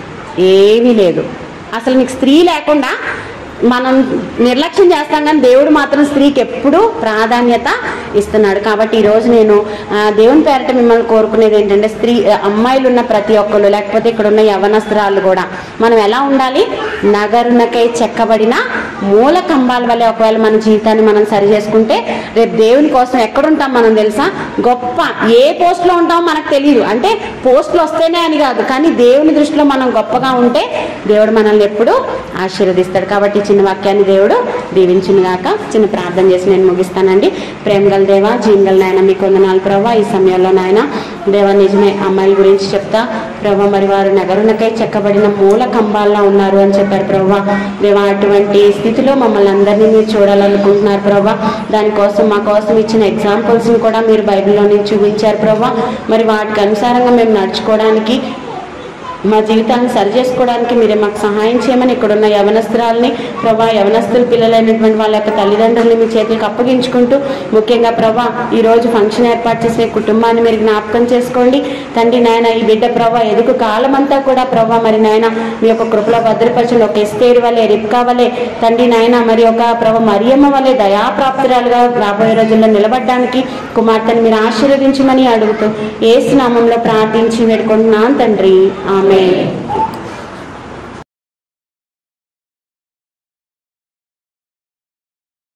ఏమీ లేదు అసలు నీకు స్త్రీ లేకుండా మనం నిర్లక్ష్యం చేస్తాం కానీ దేవుడు మాత్రం స్త్రీకి ఎప్పుడూ ప్రాధాన్యత ఇస్తున్నాడు కాబట్టి ఈరోజు నేను ఆ, దేవుని పేరట మిమ్మల్ని కోరుకునేది ఏంటంటే స్త్రీ ఆ, అమ్మాయిలు ఉన్న ప్రతి ఒక్కరు లేకపోతే ఇక్కడ ఉన్న యవనస్త్రాలు కూడా మనం ఎలా ఉండాలి నగరునకై చెక్కబడిన మూల కంబాల వల్లే ఒకవేళ మన జీవితాన్ని మనం సరి చేసుకుంటే రేపు దేవుని కోసం ఎక్కడుంటాం మనం తెలుసా గొప్ప ఏ పోస్ట్లో ఉంటామో మనకు తెలియదు అంటే పోస్టులు వస్తేనే అని కాదు కానీ దేవుని దృష్టిలో మనం గొప్పగా ఉంటే దేవుడు మనల్ని ఎప్పుడు ఆశీర్వదిస్తాడు కాబట్టి ఈ చిన్న వాక్యాన్ని దేవుడు దీవించును గాక చిన్న ప్రార్థన చేసి నేను ముగిస్తానండి ప్రేమగల దేవ జీంగల్ నాయన మీకు వందనాలు ప్రభా ఈ సమయంలో నాయన దేవ నిజమే అమ్మాయిల గురించి చెప్తా ప్రభా మరి వారు నగరునకై చెక్కబడిన మూల కంబాల్లో ఉన్నారు అని చెప్పారు ప్రభా దేవా అటువంటి స్థితిలో మమ్మల్ని అందరినీ మీరు చూడాలనుకుంటున్నారు ప్రభా దానికోసం మా కోసం ఇచ్చిన ఎగ్జాంపుల్స్ని కూడా మీరు బైబిల్లో నుంచి చూపించారు ప్రభా మరి వాటికి అనుసారంగా మేము నడుచుకోవడానికి మా జీవితాన్ని సరి చేసుకోవడానికి మీరే మాకు సహాయం చేయమని ఇక్కడున్న యవనస్త్రాలని ప్రభా యవనస్తుల పిల్లలైనటువంటి వాళ్ళ యొక్క తల్లిదండ్రులని మీ చేతులకు అప్పగించుకుంటూ ముఖ్యంగా ప్రభా ఈ రోజు ఫంక్షన్ ఏర్పాటు చేసే కుటుంబాన్ని మీరు జ్ఞాపకం చేసుకోండి తండ్రి నాయన ఈ బిడ్డ ప్రభా ఎదుగు కాలం అంతా కూడా ప్రభా మరి నాయన మీ యొక్క కృపలో భద్రపరచండి ఒక ఎస్తేరు వలె రిప్కా వలె తండ్రి నాయన మరి ఒక ప్రభా మరియమ్మ వలె దయాప్రాప్తురాలుగా రాబోయే రోజుల్లో నిలబడడానికి కుమార్తెను మీరు ఆశీర్వదించమని అడుగుతూ ఏసు నామంలో ప్రార్థించి వేడుకుంటున్నాను తండ్రి ఆమె